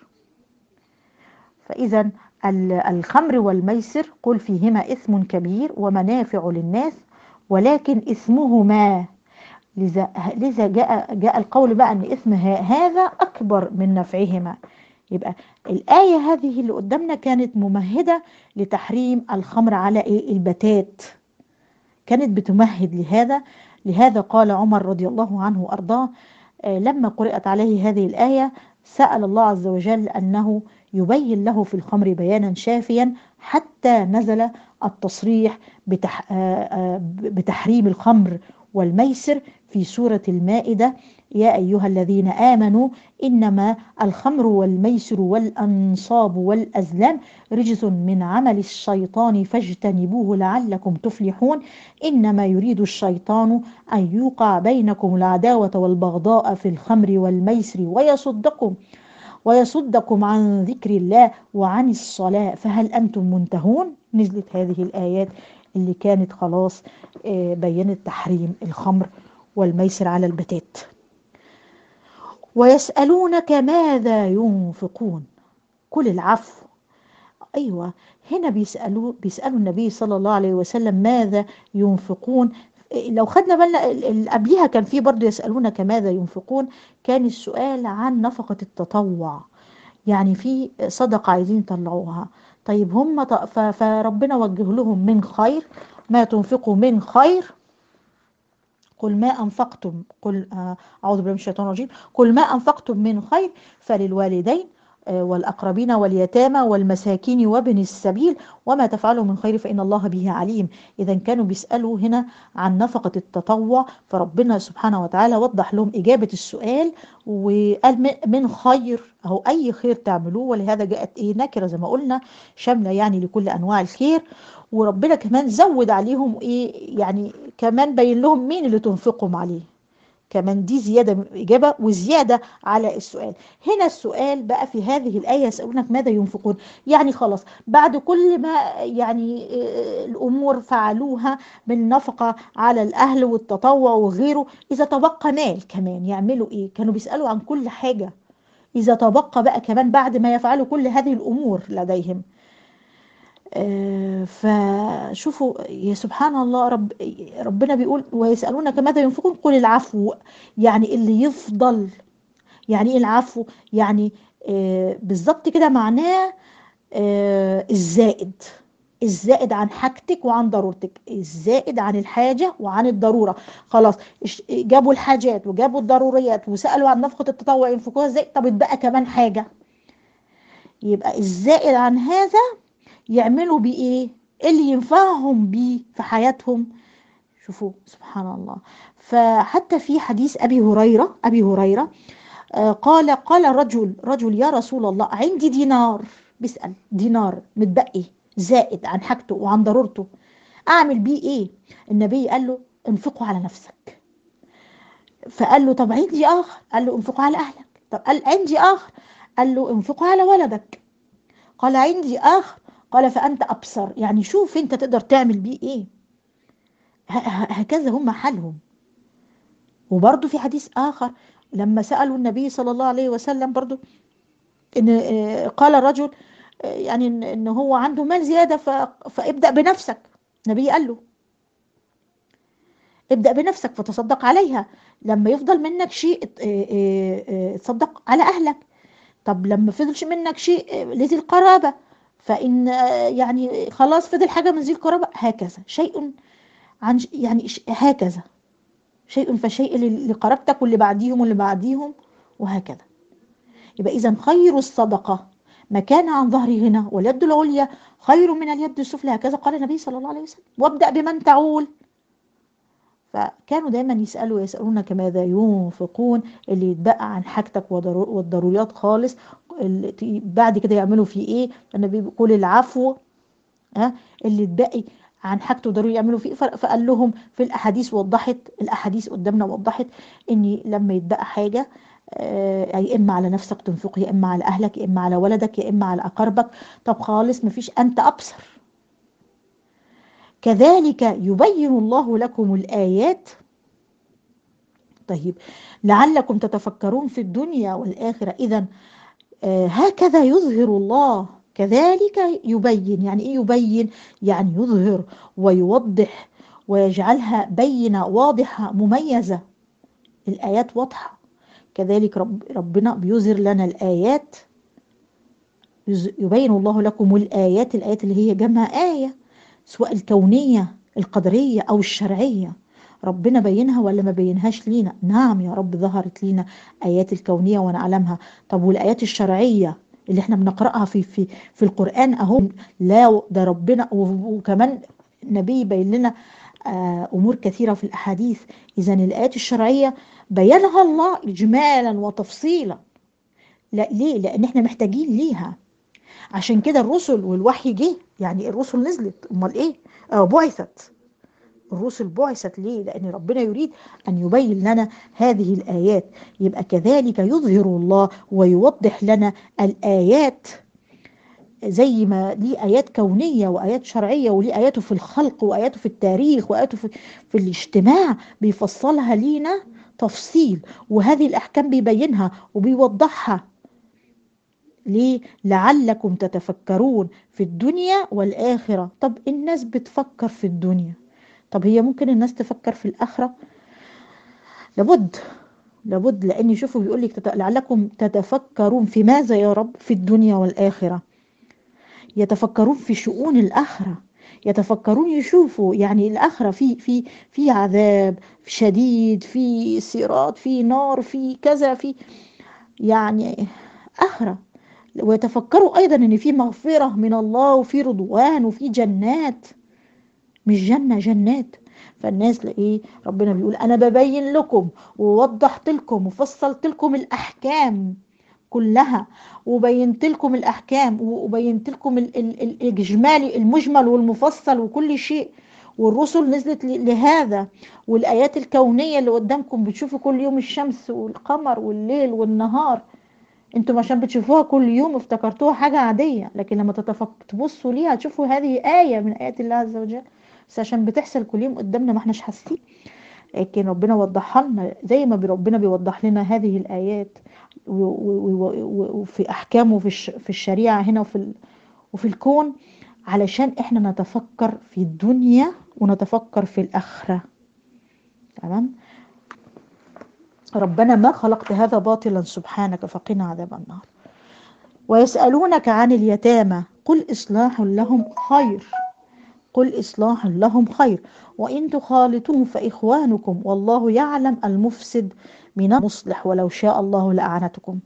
فإذا الخمر والميسر قل فيهما إثم كبير ومنافع للناس ولكن إثمهما لذا, لذا جاء, جاء القول بقى أن إثم هذا أكبر من نفعهما يبقى الآية هذه اللي قدامنا كانت ممهدة لتحريم الخمر على إيه البتات كانت بتمهد لهذا لهذا قال عمر رضي الله عنه وأرضاه لما قرأت عليه هذه الآية سأل الله عز وجل أنه يبين له في الخمر بيانا شافيا حتى نزل التصريح بتح بتحريم الخمر والميسر في سورة المائدة يا أيها الذين آمنوا إنما الخمر والميسر والأنصاب والأزلام رجس من عمل الشيطان فاجتنبوه لعلكم تفلحون إنما يريد الشيطان أن يوقع بينكم العداوة والبغضاء في الخمر والميسر ويصدكم ويصدكم عن ذكر الله وعن الصلاة فهل أنتم منتهون نزلت هذه الآيات اللي كانت خلاص بينت تحريم الخمر والميسر على البتات ويسألونك ماذا ينفقون كل العفو أيوة هنا بيسألوا بيسألوا النبي صلى الله عليه وسلم ماذا ينفقون لو خدنا بالنا قبليها كان في برضه يسألونك ماذا ينفقون كان السؤال عن نفقة التطوع يعني في صدقة عايزين يطلعوها طيب هم فربنا وجه لهم من خير ما تنفقوا من خير قل ما أنفقتم قل أعوذ بالله من الشيطان الرجيم قل ما أنفقتم من خير فللوالدين والأقربين واليتامى والمساكين وابن السبيل وما تفعلوا من خير فإن الله به عليم إذا كانوا بيسألوا هنا عن نفقة التطوع فربنا سبحانه وتعالى وضح لهم إجابة السؤال وقال من خير أو أي خير تعملوه ولهذا جاءت إيه نكرة زي ما قلنا شاملة يعني لكل أنواع الخير وربنا كمان زود عليهم إيه يعني كمان بين لهم مين اللي تنفقهم عليه كمان دي زيادة إجابة وزيادة على السؤال هنا السؤال بقى في هذه الآية يسألونك ماذا ينفقون يعني خلاص بعد كل ما يعني الأمور فعلوها من نفقة على الأهل والتطوع وغيره إذا تبقى مال كمان يعملوا إيه كانوا بيسألوا عن كل حاجة إذا تبقى بقى كمان بعد ما يفعلوا كل هذه الأمور لديهم فشوفوا يا سبحان الله رب ربنا بيقول ويسألونك ماذا ينفقون قل العفو يعني اللي يفضل يعني ايه العفو يعني بالظبط كده معناه الزائد الزائد عن حاجتك وعن ضرورتك الزائد عن الحاجة وعن الضرورة خلاص جابوا الحاجات وجابوا الضروريات وسألوا عن نفقة التطوع ينفقوها ازاي طب اتبقى كمان حاجة يبقى الزائد عن هذا يعملوا بيه ايه اللي ينفعهم بيه في حياتهم شوفوا سبحان الله فحتى في حديث ابي هريره ابي هريره آه قال قال رجل رجل يا رسول الله عندي دينار بيسال دينار متبقي زائد عن حاجته وعن ضرورته اعمل بيه ايه النبي قال له انفقه على نفسك فقال له طب عندي اخر قال له انفقه على اهلك طب قال عندي اخر قال له انفقه على ولدك قال عندي اخر قال فأنت أبصر يعني شوف أنت تقدر تعمل بيه إيه هكذا هم حالهم وبرضه في حديث آخر لما سألوا النبي صلى الله عليه وسلم برضه إن قال الرجل يعني إن هو عنده مال زيادة فابدأ بنفسك النبي قال له ابدأ بنفسك فتصدق عليها لما يفضل منك شيء تصدق على أهلك طب لما فضلش منك شيء لذي القرابة فإن يعني خلاص فضل حاجة من ذي القرابة هكذا شيء عن يعني هكذا شيء فشيء لقرابتك واللي بعديهم واللي بعديهم وهكذا يبقى إذا خير الصدقة ما كان عن ظهر هنا واليد العليا خير من اليد السفلى هكذا قال النبي صلى الله عليه وسلم وابدأ بمن تعول فكانوا دايما يسألوا يسألونك ماذا ينفقون اللي يتبقى عن حاجتك والضروريات خالص بعد كده يعملوا فيه ايه النبي بيقول العفو ها اللي اتبقي عن حاجته ضروري يعملوا فيه فقال لهم في الاحاديث وضحت الاحاديث قدامنا وضحت ان لما يتبقى حاجه آه، يا اما على نفسك تنفق يا اما على اهلك يا اما على ولدك يا اما على اقاربك طب خالص مفيش انت ابصر كذلك يبين الله لكم الايات طيب لعلكم تتفكرون في الدنيا والاخره اذا آه هكذا يظهر الله كذلك يبين يعني ايه يبين يعني يظهر ويوضح ويجعلها بينه واضحه مميزه الايات واضحه كذلك رب ربنا بيظهر لنا الآيات يبين الله لكم الآيات الآيات اللي هي جمع آية سواء الكونية القدرية أو الشرعية ربنا بينها ولا ما بينهاش لينا نعم يا رب ظهرت لينا آيات الكونية ونعلمها طب والآيات الشرعية اللي احنا بنقرأها في في في القرآن أهو لا ده ربنا وكمان النبي بين لنا أمور كثيرة في الأحاديث إذا الآيات الشرعية بينها الله إجمالا وتفصيلا لا ليه؟ لأن احنا محتاجين ليها عشان كده الرسل والوحي جه يعني الرسل نزلت امال ايه؟ آه بعثت الرسل بعثت ليه؟ لأن ربنا يريد أن يبين لنا هذه الآيات يبقى كذلك يظهر الله ويوضح لنا الآيات زي ما ليه آيات كونية وآيات شرعية وليه آياته في الخلق وآياته في التاريخ وآياته في, في الاجتماع بيفصلها لينا تفصيل وهذه الأحكام بيبينها وبيوضحها ليه؟ لعلكم تتفكرون في الدنيا والآخرة طب الناس بتفكر في الدنيا طب هي ممكن الناس تفكر في الآخرة لابد لابد لأن شوفوا بيقول لك لعلكم تتفكرون في ماذا يا رب في الدنيا والآخرة يتفكرون في شؤون الآخرة يتفكرون يشوفوا يعني الآخرة في في في عذاب شديد في صراط في نار في كذا في يعني آخرة ويتفكروا أيضا إن في مغفرة من الله وفي رضوان وفي جنات مش جنة جنات فالناس ايه ربنا بيقول انا ببين لكم ووضحت لكم وفصلت لكم الاحكام كلها وبينت لكم الاحكام وبينت لكم الاجمالي المجمل والمفصل وكل شيء والرسل نزلت لهذا والايات الكونيه اللي قدامكم بتشوفوا كل يوم الشمس والقمر والليل والنهار انتم عشان بتشوفوها كل يوم افتكرتوها حاجه عاديه لكن لما تبصوا ليها تشوفوا هذه ايه من ايات الله عز وجل بس عشان بتحصل كل يوم قدامنا ما احناش حاسين لكن ربنا وضحها لنا زي ما ربنا بيوضح لنا هذه الآيات وفي أحكامه في الشريعة هنا وفي وفي الكون علشان احنا نتفكر في الدنيا ونتفكر في الآخرة تمام ربنا ما خلقت هذا باطلا سبحانك فقنا عذاب النار ويسألونك عن اليتامى قل إصلاح لهم خير قل إصلاح لهم خير وإن تخالطوهم فإخوانكم والله يعلم المفسد من المصلح ولو شاء الله لأعنتكم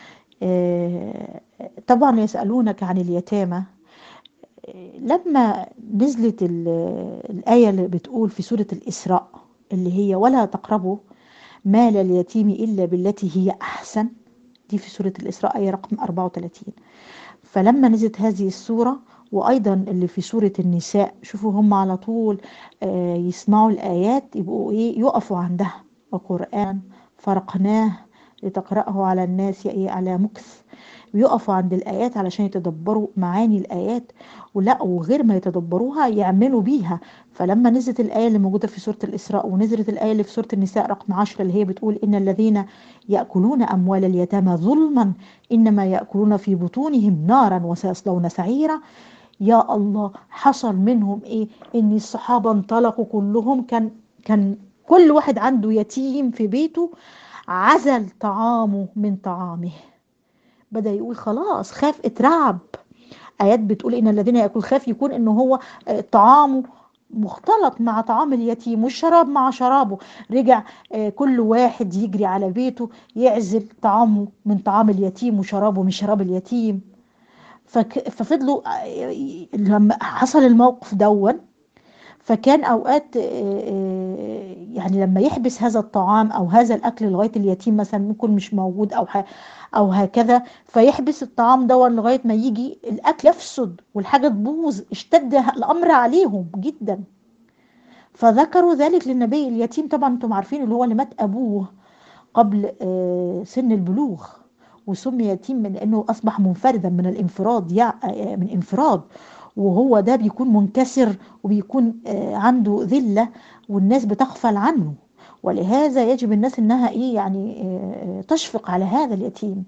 طبعا يسألونك عن اليتامى لما نزلت الآية اللي بتقول في سورة الإسراء اللي هي ولا تقربوا مال اليتيم إلا بالتي هي أحسن دي في سورة الإسراء آية رقم 34 فلما نزلت هذه السورة وأيضا اللي في سورة النساء شوفوا هم على طول يسمعوا الآيات يبقوا إيه يقفوا عندها وقرآن فرقناه لتقرأه على الناس على مكث بيقفوا عند الآيات علشان يتدبروا معاني الآيات ولا وغير ما يتدبروها يعملوا بيها فلما نزلت الآية اللي موجودة في سورة الإسراء ونزلت الآية اللي في سورة النساء رقم 10 اللي هي بتقول إن الذين يأكلون أموال اليتامى ظلما إنما يأكلون في بطونهم نارا وسيصلون سعيرا يا الله حصل منهم إيه إن الصحابة انطلقوا كلهم كان كان كل واحد عنده يتيم في بيته عزل طعامه من طعامه بدأ يقول خلاص خاف اترعب آيات بتقول إن الذين يأكل خاف يكون إنه هو طعامه مختلط مع طعام اليتيم والشراب مع شرابه رجع كل واحد يجري على بيته يعزل طعامه من طعام اليتيم وشرابه من شراب اليتيم ففضلوا لما حصل الموقف دون فكان اوقات يعني لما يحبس هذا الطعام او هذا الاكل لغايه اليتيم مثلا ممكن مش موجود او او هكذا فيحبس الطعام ده لغايه ما يجي الاكل يفسد والحاجه تبوظ اشتد الامر عليهم جدا فذكروا ذلك للنبي اليتيم طبعا انتم عارفين اللي هو اللي مات ابوه قبل آه، سن البلوغ وسمي يتيم من انه اصبح منفردا من الانفراد يع... آه، من انفراد وهو ده بيكون منكسر وبيكون آه، عنده ذله والناس بتغفل عنه ولهذا يجب الناس انها ايه يعني آه، تشفق على هذا اليتيم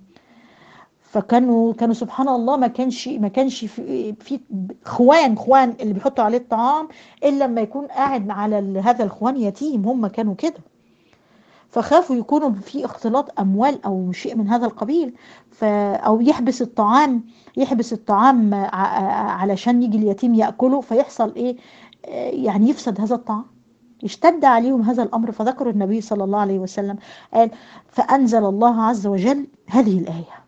فكانوا كانوا سبحان الله ما كانش ما كانش في, في خوان خوان اللي بيحطوا عليه الطعام الا لما يكون قاعد على ال- هذا الخوان يتيم هم كانوا كده فخافوا يكونوا في اختلاط اموال او شيء من هذا القبيل ف او يحبس الطعام يحبس الطعام ع- ع- علشان يجي اليتيم ياكله فيحصل ايه آه، يعني يفسد هذا الطعام اشتد عليهم هذا الامر فذكروا النبي صلى الله عليه وسلم قال فانزل الله عز وجل هذه الايه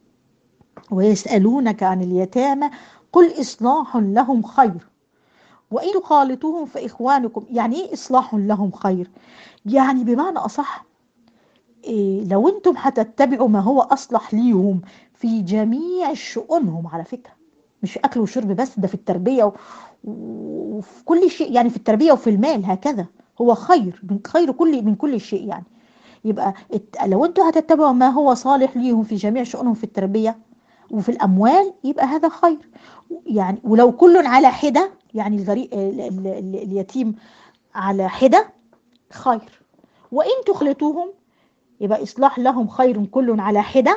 ويسالونك عن اليتامى قل اصلاح لهم خير وإن تخالطوهم فإخوانكم يعني إيه إصلاح لهم خير يعني بمعنى أصح إيه لو أنتم هتتبعوا ما هو أصلح ليهم في جميع شؤونهم على فكرة مش في أكل وشرب بس ده في التربية و- وفي كل شيء يعني في التربية وفي المال هكذا هو خير من خير كل من كل شيء يعني يبقى الت- لو انتوا هتتبعوا ما هو صالح ليهم في جميع شؤونهم في التربية وفي الأموال يبقى هذا خير يعني ولو كل على حدة يعني الغريق ال- ال- ال- اليتيم على حدة خير وإن تخلطوهم يبقى إصلاح لهم خير كل على حدة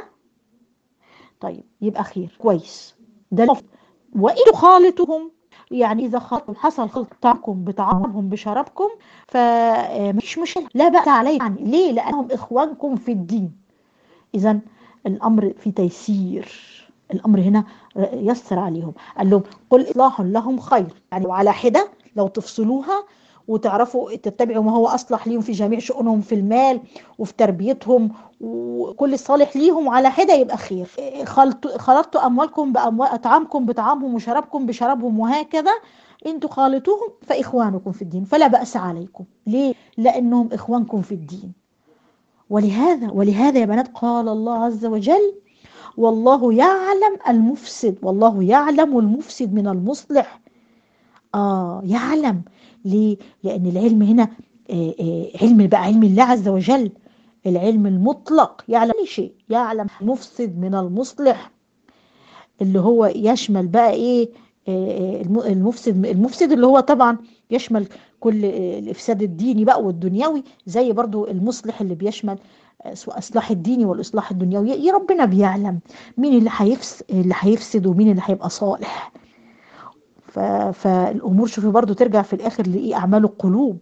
طيب يبقى خير كويس ده المفروض. وإن تخالطوهم يعني إذا خلطتم حصل خلط طعمكم بطعامهم بشرابكم فمش مشكلة لا بأس عليه يعني ليه لأنهم إخوانكم في الدين إذا الأمر في تيسير الأمر هنا يسر عليهم قال لهم قل إصلاح لهم خير يعني وعلى حدة لو تفصلوها وتعرفوا تتبعوا ما هو أصلح ليهم في جميع شؤونهم في المال وفي تربيتهم وكل الصالح ليهم على حدة يبقى خير خلطوا خلطتوا أموالكم بأموال أطعامكم بطعامهم وشرابكم بشرابهم وهكذا إن تخالطوهم فإخوانكم في الدين فلا بأس عليكم ليه؟ لأنهم إخوانكم في الدين ولهذا ولهذا يا بنات قال الله عز وجل والله يعلم المفسد والله يعلم المفسد من المصلح آه يعلم ليه؟ لأن العلم هنا آه آه علم بقى علم الله عز وجل العلم المطلق يعلم كل شيء يعلم المفسد من المصلح اللي هو يشمل بقى ايه آه الم- المفسد المفسد اللي هو طبعا يشمل كل آه، الافساد الديني بقى والدنيوي زي برضو المصلح اللي بيشمل آه، سواء اصلاح الديني والاصلاح الدنيوي يا ربنا بيعلم مين اللي هيفسد اللي هيفسد ومين اللي هيبقى صالح ف... فالامور شوفي برضو ترجع في الاخر لايه اعمال القلوب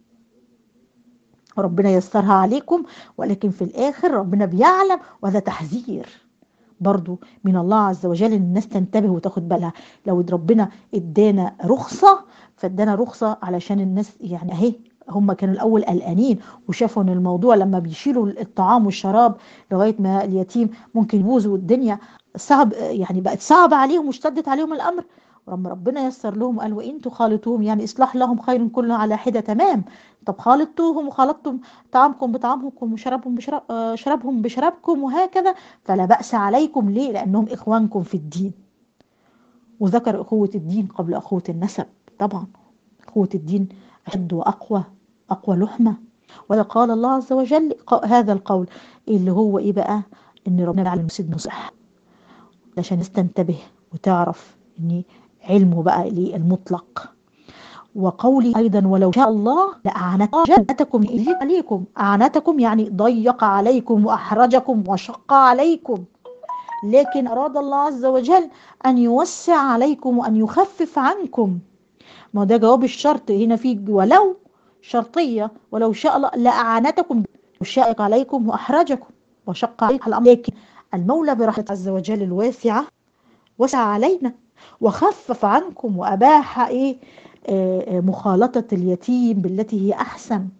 ربنا ييسرها عليكم ولكن في الاخر ربنا بيعلم وهذا تحذير برضو من الله عز وجل ان الناس تنتبه وتاخد بالها لو ربنا ادانا رخصة فادانا رخصة علشان الناس يعني اهي هم كانوا الاول قلقانين وشافوا ان الموضوع لما بيشيلوا الطعام والشراب لغايه ما اليتيم ممكن يبوظ والدنيا صعب يعني بقت صعبه عليهم واشتدت عليهم الامر ولما ربنا يسر لهم وقال وان تخالطوهم يعني اصلاح لهم خير كله على حده تمام طب خالطوهم وخلطتم طعامكم بطعامكم وشرابهم بشراب آه، شرابهم بشرابكم وهكذا فلا بأس عليكم ليه لأنهم إخوانكم في الدين وذكر أخوة الدين قبل أخوة النسب طبعا أخوة الدين أشد وأقوى أقوى لحمة وقال الله عز وجل ق- هذا القول اللي هو إيه بقى إن ربنا على المسجد نصح عشان تنتبه وتعرف إن علمه بقى ليه المطلق وقولي أيضا ولو شاء الله لأعنتكم جنتكم إليه عليكم أعنتكم يعني ضيق عليكم وأحرجكم وشق عليكم لكن أراد الله عز وجل أن يوسع عليكم وأن يخفف عنكم ما ده جواب الشرط هنا في ولو شرطية ولو شاء الله لأعنتكم وشائق عليكم وأحرجكم وشق عليكم الأمر لكن المولى برحمته عز وجل الواسعة وسع علينا وخفف عنكم وأباح إيه آه، آه، مخالطة اليتيم بالتي هي أحسن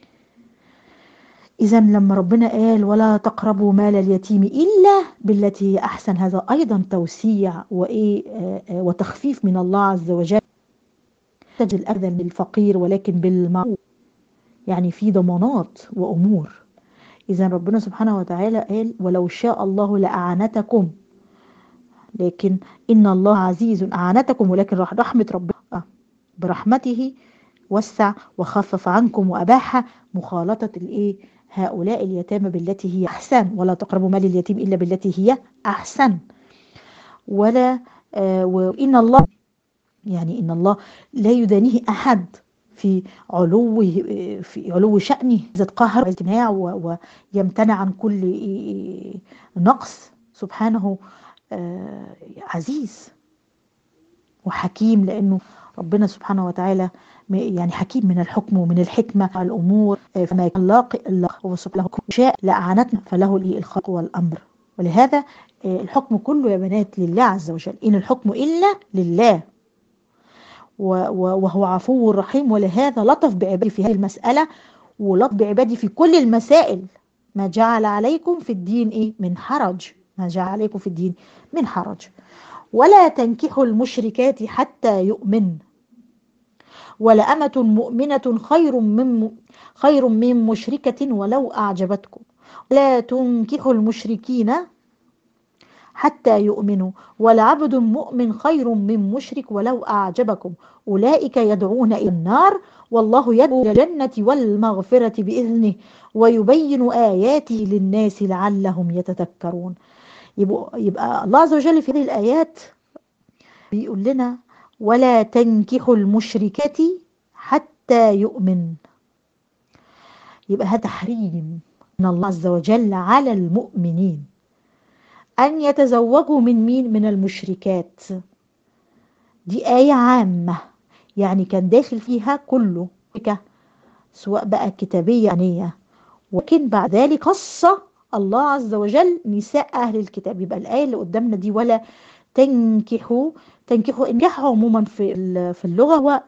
إذا لما ربنا قال ولا تقربوا مال اليتيم إلا بالتي هي أحسن هذا أيضا توسيع وإيه آه، آه، وتخفيف من الله عز وجل تجد الأذى للفقير ولكن بالمعروف يعني في ضمانات وأمور إذا ربنا سبحانه وتعالى قال ولو شاء الله لأعنتكم لكن إن الله عزيز أعنتكم ولكن رح- رحمة ربنا برحمته وسع وخفف عنكم وأباح مخالطة الإيه هؤلاء اليتامى بالتي هي أحسن ولا تقربوا مال اليتيم إلا بالتي هي أحسن ولا آه وإن الله يعني إن الله لا يدانيه أحد في علو في علو شأنه ذات قهر واجتماع ويمتنع عن كل نقص سبحانه عزيز وحكيم لأنه ربنا سبحانه وتعالى يعني حكيم من الحكم ومن الحكمة على الأمور فما يلاقي الله هو سبحانه شاء لأعانتنا فله الخلق والأمر ولهذا الحكم كله يا بنات لله عز وجل إن الحكم إلا لله وهو عفو رحيم ولهذا لطف بعبادي في هذه المسألة ولطف بعبادي في كل المسائل ما جعل عليكم في الدين إيه من حرج ما جعل عليكم في الدين من حرج ولا تنكحوا المشركات حتى يؤمن ولأمة مؤمنة خير من خير من مشركة ولو أعجبتكم لا تنكحوا المشركين حتى يؤمنوا ولعبد مؤمن خير من مشرك ولو أعجبكم أولئك يدعون إلى النار والله يدعو إلى الجنة والمغفرة بإذنه ويبين آياته للناس لعلهم يتذكرون يبقى, يبقى الله عز وجل في هذه الآيات بيقول لنا ولا تنكحوا المشركات حتى يؤمن يبقى هذا تحريم من الله عز وجل على المؤمنين أن يتزوجوا من مين من المشركات دي آية عامة يعني كان داخل فيها كله سواء بقى كتابية يعني ولكن بعد ذلك خص الله عز وجل نساء أهل الكتاب يبقى الآية اللي قدامنا دي ولا تنكحوا تنكحوا النكاح عموما في في اللغة هو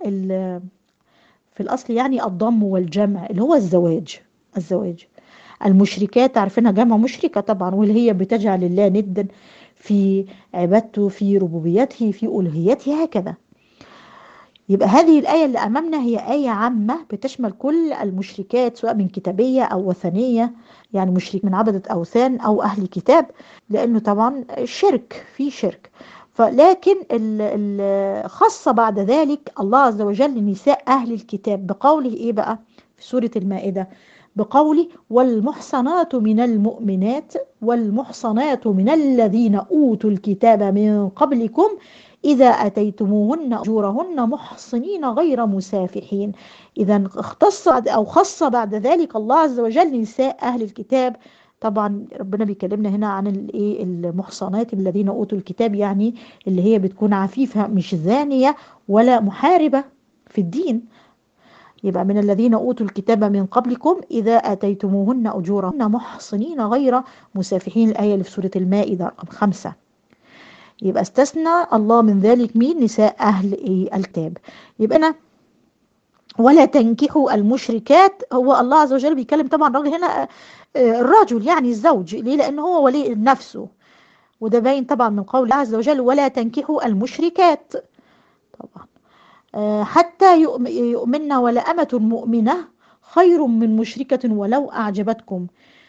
في الأصل يعني الضم والجمع اللي هو الزواج الزواج المشركات عارفينها جمع مشركة طبعا واللي هي بتجعل الله ندا في عبادته في ربوبيته في ألوهيته هكذا يبقى هذه الآية اللي أمامنا هي آية عامة بتشمل كل المشركات سواء من كتابية أو وثنية يعني مشرك من عبدة أوثان أو أهل كتاب لأنه طبعا شرك في شرك فلكن الخاصة بعد ذلك الله عز وجل نساء أهل الكتاب بقوله إيه بقى في سورة المائدة بقوله والمحصنات من المؤمنات والمحصنات من الذين أوتوا الكتاب من قبلكم إذا أتيتموهن أجورهن محصنين غير مسافحين إذا اختص أو خص بعد ذلك الله عز وجل نساء أهل الكتاب طبعا ربنا بيكلمنا هنا عن الايه المحصنات الذين اوتوا الكتاب يعني اللي هي بتكون عفيفه مش زانيه ولا محاربه في الدين يبقى من الذين اوتوا الكتاب من قبلكم اذا اتيتموهن اجورهن محصنين غير مسافحين الايه اللي في سوره المائده رقم خمسة يبقى استثنى الله من ذلك مين نساء اهل الكتاب يبقى انا ولا تنكحوا المشركات هو الله عز وجل بيتكلم طبعا الراجل هنا الرجل يعني الزوج ليه لان هو ولي نفسه وده باين طبعا من قول الله عز وجل ولا تنكحوا المشركات طبعا حتى يؤمن ولا أمة مؤمنة خير من مشركة ولو أعجبتكم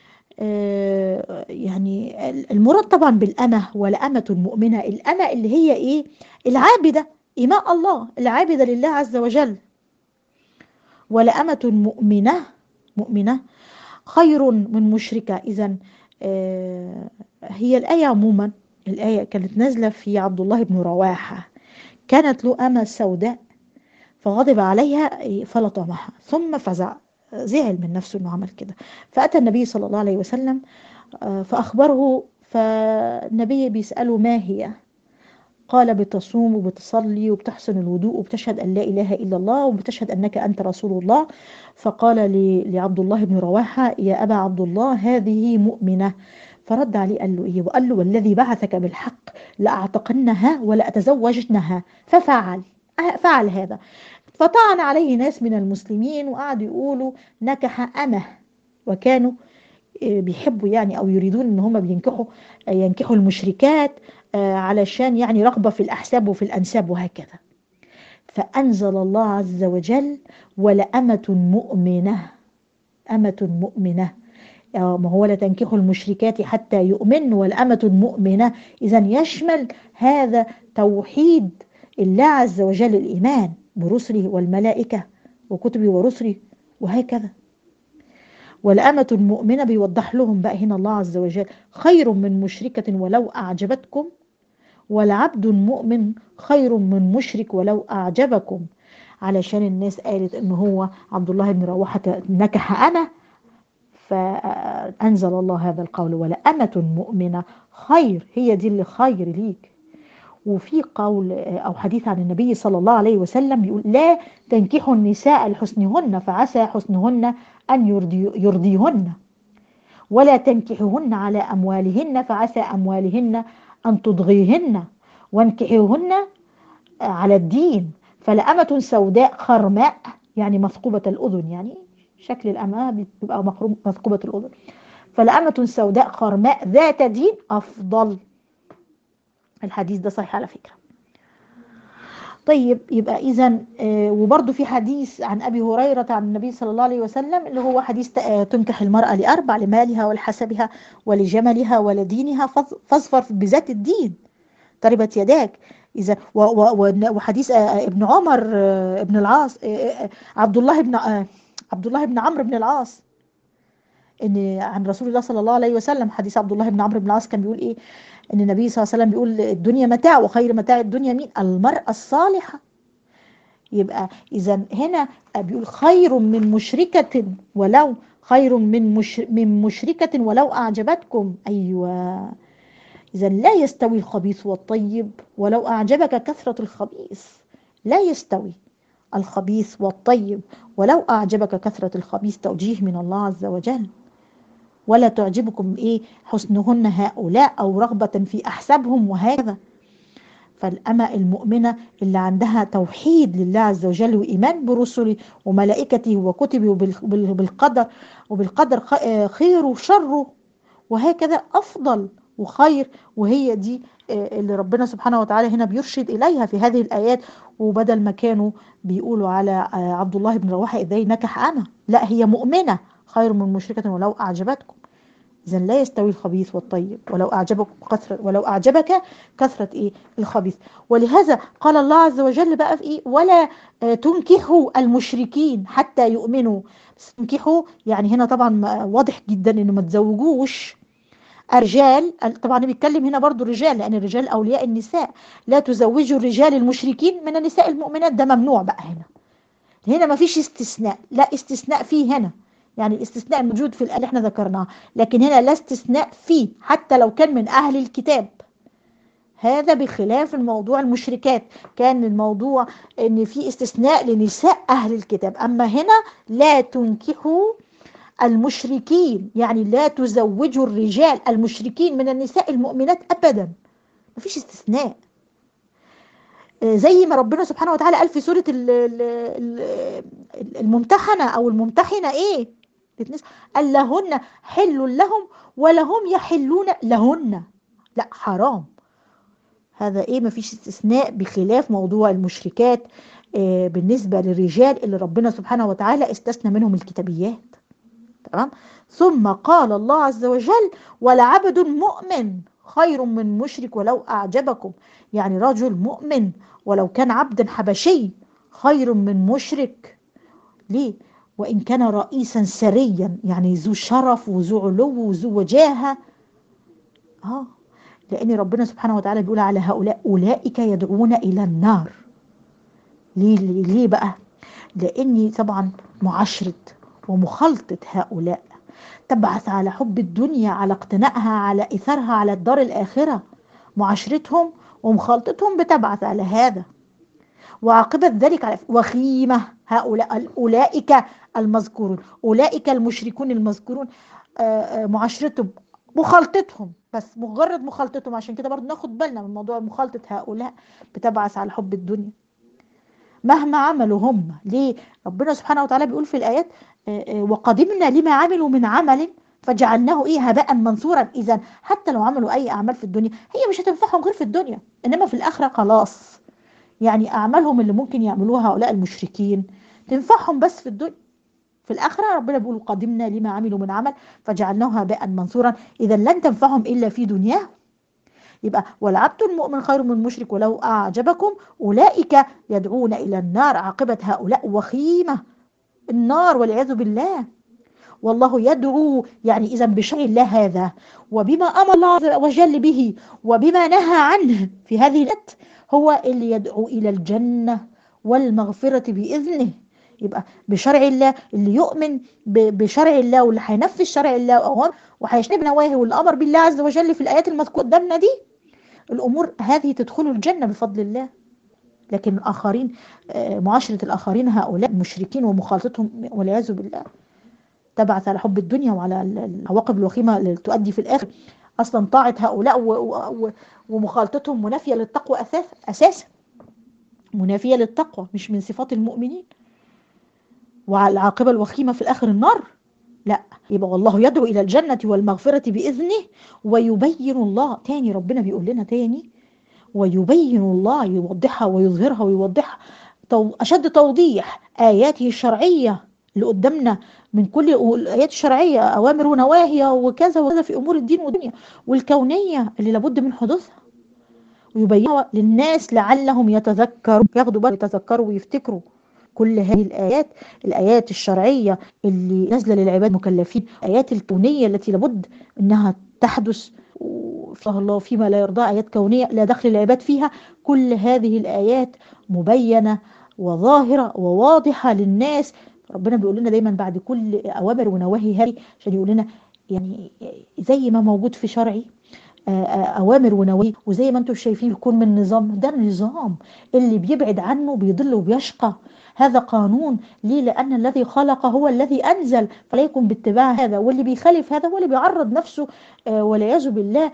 يعني المراد طبعا بالأمة ولا أمة مؤمنة الأمة اللي هي إيه العابدة إماء الله العابدة لله عز وجل ولا أمة مؤمنة مؤمنة خير من مشركة إذا هي الآية عموما الآية كانت نازلة في عبد الله بن رواحة كانت له أمة سوداء فغضب عليها فلطمها ثم فزع زعل من نفسه انه عمل كده فاتى النبي صلى الله عليه وسلم فاخبره فالنبي بيساله ما هي قال بتصوم وبتصلي وبتحسن الوضوء وبتشهد ان لا اله الا الله وبتشهد انك انت رسول الله فقال لعبد الله بن رواحه يا ابا عبد الله هذه مؤمنه فرد عليه قال له ايه وقال له والذي بعثك بالحق لاعتقنها ولا اتزوجنها ففعل فعل هذا فطعن عليه ناس من المسلمين وقعدوا يقولوا نكح أمه وكانوا بيحبوا يعني أو يريدون إن هم بينكحوا ينكحوا المشركات علشان يعني رغبة في الأحساب وفي الأنساب وهكذا فأنزل الله عز وجل ولأمة مؤمنة أمة مؤمنة ما هو لا تنكحوا المشركات حتى يؤمن والأمة مؤمنة إذا يشمل هذا توحيد الله عز وجل الإيمان برسله والملائكة وكتبه ورسله وهكذا والأمة المؤمنة بيوضح لهم بقى هنا الله عز وجل خير من مشركة ولو أعجبتكم والعبد المؤمن خير من مشرك ولو أعجبكم علشان الناس قالت ان هو عبد الله بن رواحة نكح أنا فأنزل الله هذا القول ولأمة مؤمنة خير هي دي اللي خير ليك وفي قول أو حديث عن النبي صلى الله عليه وسلم بيقول لا تنكحوا النساء لحسنهن فعسى حسنهن أن يرضي يرضيهن ولا تنكحوهن على أموالهن فعسى أموالهن أن تضغيهن وانكحوهن على الدين فلأمة سوداء خرماء يعني مثقوبة الأذن يعني شكل الأمة بيبقى مثقوبة الأذن فلأمة سوداء خرماء ذات دين أفضل الحديث ده صحيح على فكرة طيب يبقى إذا آه وبرضه في حديث عن أبي هريرة عن النبي صلى الله عليه وسلم اللي هو حديث آه تنكح المرأة لأربع لمالها ولحسبها ولجملها ولدينها فاظفر بذات الدين تربت يداك إذا وحديث آه ابن عمر ابن العاص عبد الله بن عبد الله بن عمرو بن العاص ان عن رسول الله صلى الله عليه وسلم حديث عبد الله بن عمرو بن العاص كان بيقول ايه ان النبي صلى الله عليه وسلم بيقول الدنيا متاع وخير متاع الدنيا مين المرأة الصالحة يبقى اذا هنا بيقول خير من مشركة ولو خير من مش من مشركة ولو اعجبتكم ايوه اذا لا يستوي الخبيث والطيب ولو اعجبك كثرة الخبيث لا يستوي الخبيث والطيب ولو أعجبك كثرة الخبيث توجيه من الله عز وجل ولا تعجبكم إيه حسنهن هؤلاء أو رغبة في أحسابهم وهكذا فالأمة المؤمنة اللي عندها توحيد لله عز وجل وإيمان برسله وملائكته وكتبه وبالقدر وبالقدر خيره وشره وهكذا أفضل وخير وهي دي اللي ربنا سبحانه وتعالى هنا بيرشد إليها في هذه الآيات وبدل ما كانوا بيقولوا على عبد الله بن رواحة إزاي نكح أنا لا هي مؤمنة خير من مشركة ولو أعجبتكم إذا لا يستوي الخبيث والطيب ولو أعجبك كثرة ولو أعجبك كثرة إيه الخبيث ولهذا قال الله عز وجل بقى في إيه ولا تنكحوا المشركين حتى يؤمنوا بس تنكحوا يعني هنا طبعا واضح جدا إنه ما تزوجوش الرجال طبعا بيتكلم هنا برضو الرجال لأن الرجال أولياء النساء لا تزوجوا الرجال المشركين من النساء المؤمنات ده ممنوع بقى هنا هنا ما فيش استثناء لا استثناء فيه هنا يعني الاستثناء الموجود في الآية اللي احنا ذكرناها لكن هنا لا استثناء فيه حتى لو كان من أهل الكتاب هذا بخلاف الموضوع المشركات كان الموضوع ان في استثناء لنساء أهل الكتاب أما هنا لا تنكحوا المشركين يعني لا تزوجوا الرجال المشركين من النساء المؤمنات أبدا مفيش استثناء زي ما ربنا سبحانه وتعالى قال في سورة الممتحنة أو الممتحنة إيه قال لهن حل لهم ولهم يحلون لهن لا حرام هذا إيه مفيش استثناء بخلاف موضوع المشركات بالنسبة للرجال اللي ربنا سبحانه وتعالى استثنى منهم الكتابيات تمام ثم قال الله عز وجل ولعبد مؤمن خير من مشرك ولو أعجبكم يعني رجل مؤمن ولو كان عبدا حبشي خير من مشرك ليه وإن كان رئيسا سريا يعني ذو شرف وذو علو وذو وجاهة آه لأن ربنا سبحانه وتعالى بيقول على هؤلاء أولئك يدعون إلى النار ليه, ليه بقى لأني طبعا معاشرة ومخالطة هؤلاء تبعث على حب الدنيا على اقتنائها على إثارها على الدار الآخرة معاشرتهم ومخالطتهم بتبعث على هذا وعاقبة ذلك على وخيمة هؤلاء أولئك المذكورون أولئك المشركون المذكورون معاشرتهم مخالطتهم بس مجرد مخالطتهم عشان كده برضه ناخد بالنا من موضوع مخالطة هؤلاء بتبعث على حب الدنيا مهما عملوا هم ليه ربنا سبحانه وتعالى بيقول في الآيات وقدمنا لما عملوا من عمل فجعلناه ايه هباء منثورا اذا حتى لو عملوا اي اعمال في الدنيا هي مش هتنفعهم غير في الدنيا انما في الاخره خلاص يعني اعمالهم اللي ممكن يعملوها هؤلاء المشركين تنفعهم بس في الدنيا في الاخره ربنا بيقول قدمنا لما عملوا من عمل فجعلناه هباء منثورا اذا لن تنفعهم الا في دنياهم يبقى والعبد المؤمن خير من مشرك ولو اعجبكم اولئك يدعون الى النار عاقبه هؤلاء وخيمه النار والعياذ بالله والله يدعو يعني إذا بشرع الله هذا وبما أمر الله عز وجل به وبما نهى عنه في هذه الآيات هو اللي يدعو إلى الجنة والمغفرة بإذنه يبقى بشرع الله اللي يؤمن بشرع الله واللي هينفذ شرع الله وهيجتنب نواهي واللي امر بالله عز وجل في الايات المذكوره قدامنا دي الامور هذه تدخل الجنه بفضل الله لكن الاخرين معاشره الاخرين هؤلاء مشركين ومخالطتهم والعياذ بالله تبعث على حب الدنيا وعلى العواقب الوخيمه اللي تؤدي في الاخر اصلا طاعه هؤلاء ومخالطتهم منافيه للتقوى اساسا اساسا منافيه للتقوى مش من صفات المؤمنين وعلى العاقبة الوخيمة في الآخر النار لا يبقى والله يدعو إلى الجنة والمغفرة بإذنه ويبين الله تاني ربنا بيقول لنا تاني ويبين الله يوضحها ويظهرها ويوضحها أشد توضيح آياته الشرعية اللي قدامنا من كل الآيات الشرعية أوامر ونواهي وكذا وكذا في أمور الدين والدنيا والكونية اللي لابد من حدوثها ويبينها للناس لعلهم يتذكروا ياخدوا بالهم يتذكروا ويفتكروا كل هذه الآيات الآيات الشرعية اللي نازلة للعباد مكلفين آيات الكونية التي لابد أنها تحدث فيه الله فيما لا يرضى آيات كونية لا دخل العباد فيها كل هذه الآيات مبينة وظاهرة وواضحة للناس ربنا بيقول لنا دايما بعد كل أوامر ونواهي هذه عشان يقول لنا يعني زي ما موجود في شرعي اوامر ونواهي وزي ما انتم شايفين الكون من نظام ده النظام اللي بيبعد عنه بيضل وبيشقى هذا قانون ليه لان الذي خلق هو الذي انزل فلا يكون باتباع هذا واللي بيخالف هذا هو اللي بيعرض نفسه والعياذ بالله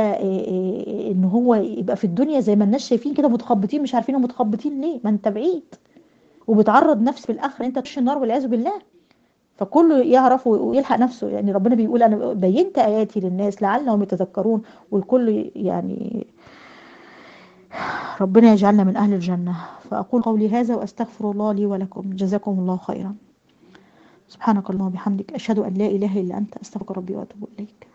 ان هو يبقى في الدنيا زي ما الناس شايفين كده متخبطين مش عارفين متخبطين ليه ما انت بعيد وبتعرض نفسك في الاخر انت تخش النار والعياذ بالله فكله يعرف ويلحق نفسه يعني ربنا بيقول انا بينت اياتي للناس لعلهم يتذكرون والكل يعني ربنا يجعلنا من اهل الجنه فاقول قولي هذا واستغفر الله لي ولكم جزاكم الله خيرا سبحانك اللهم وبحمدك اشهد ان لا اله الا انت استغفرك ربي واتوب اليك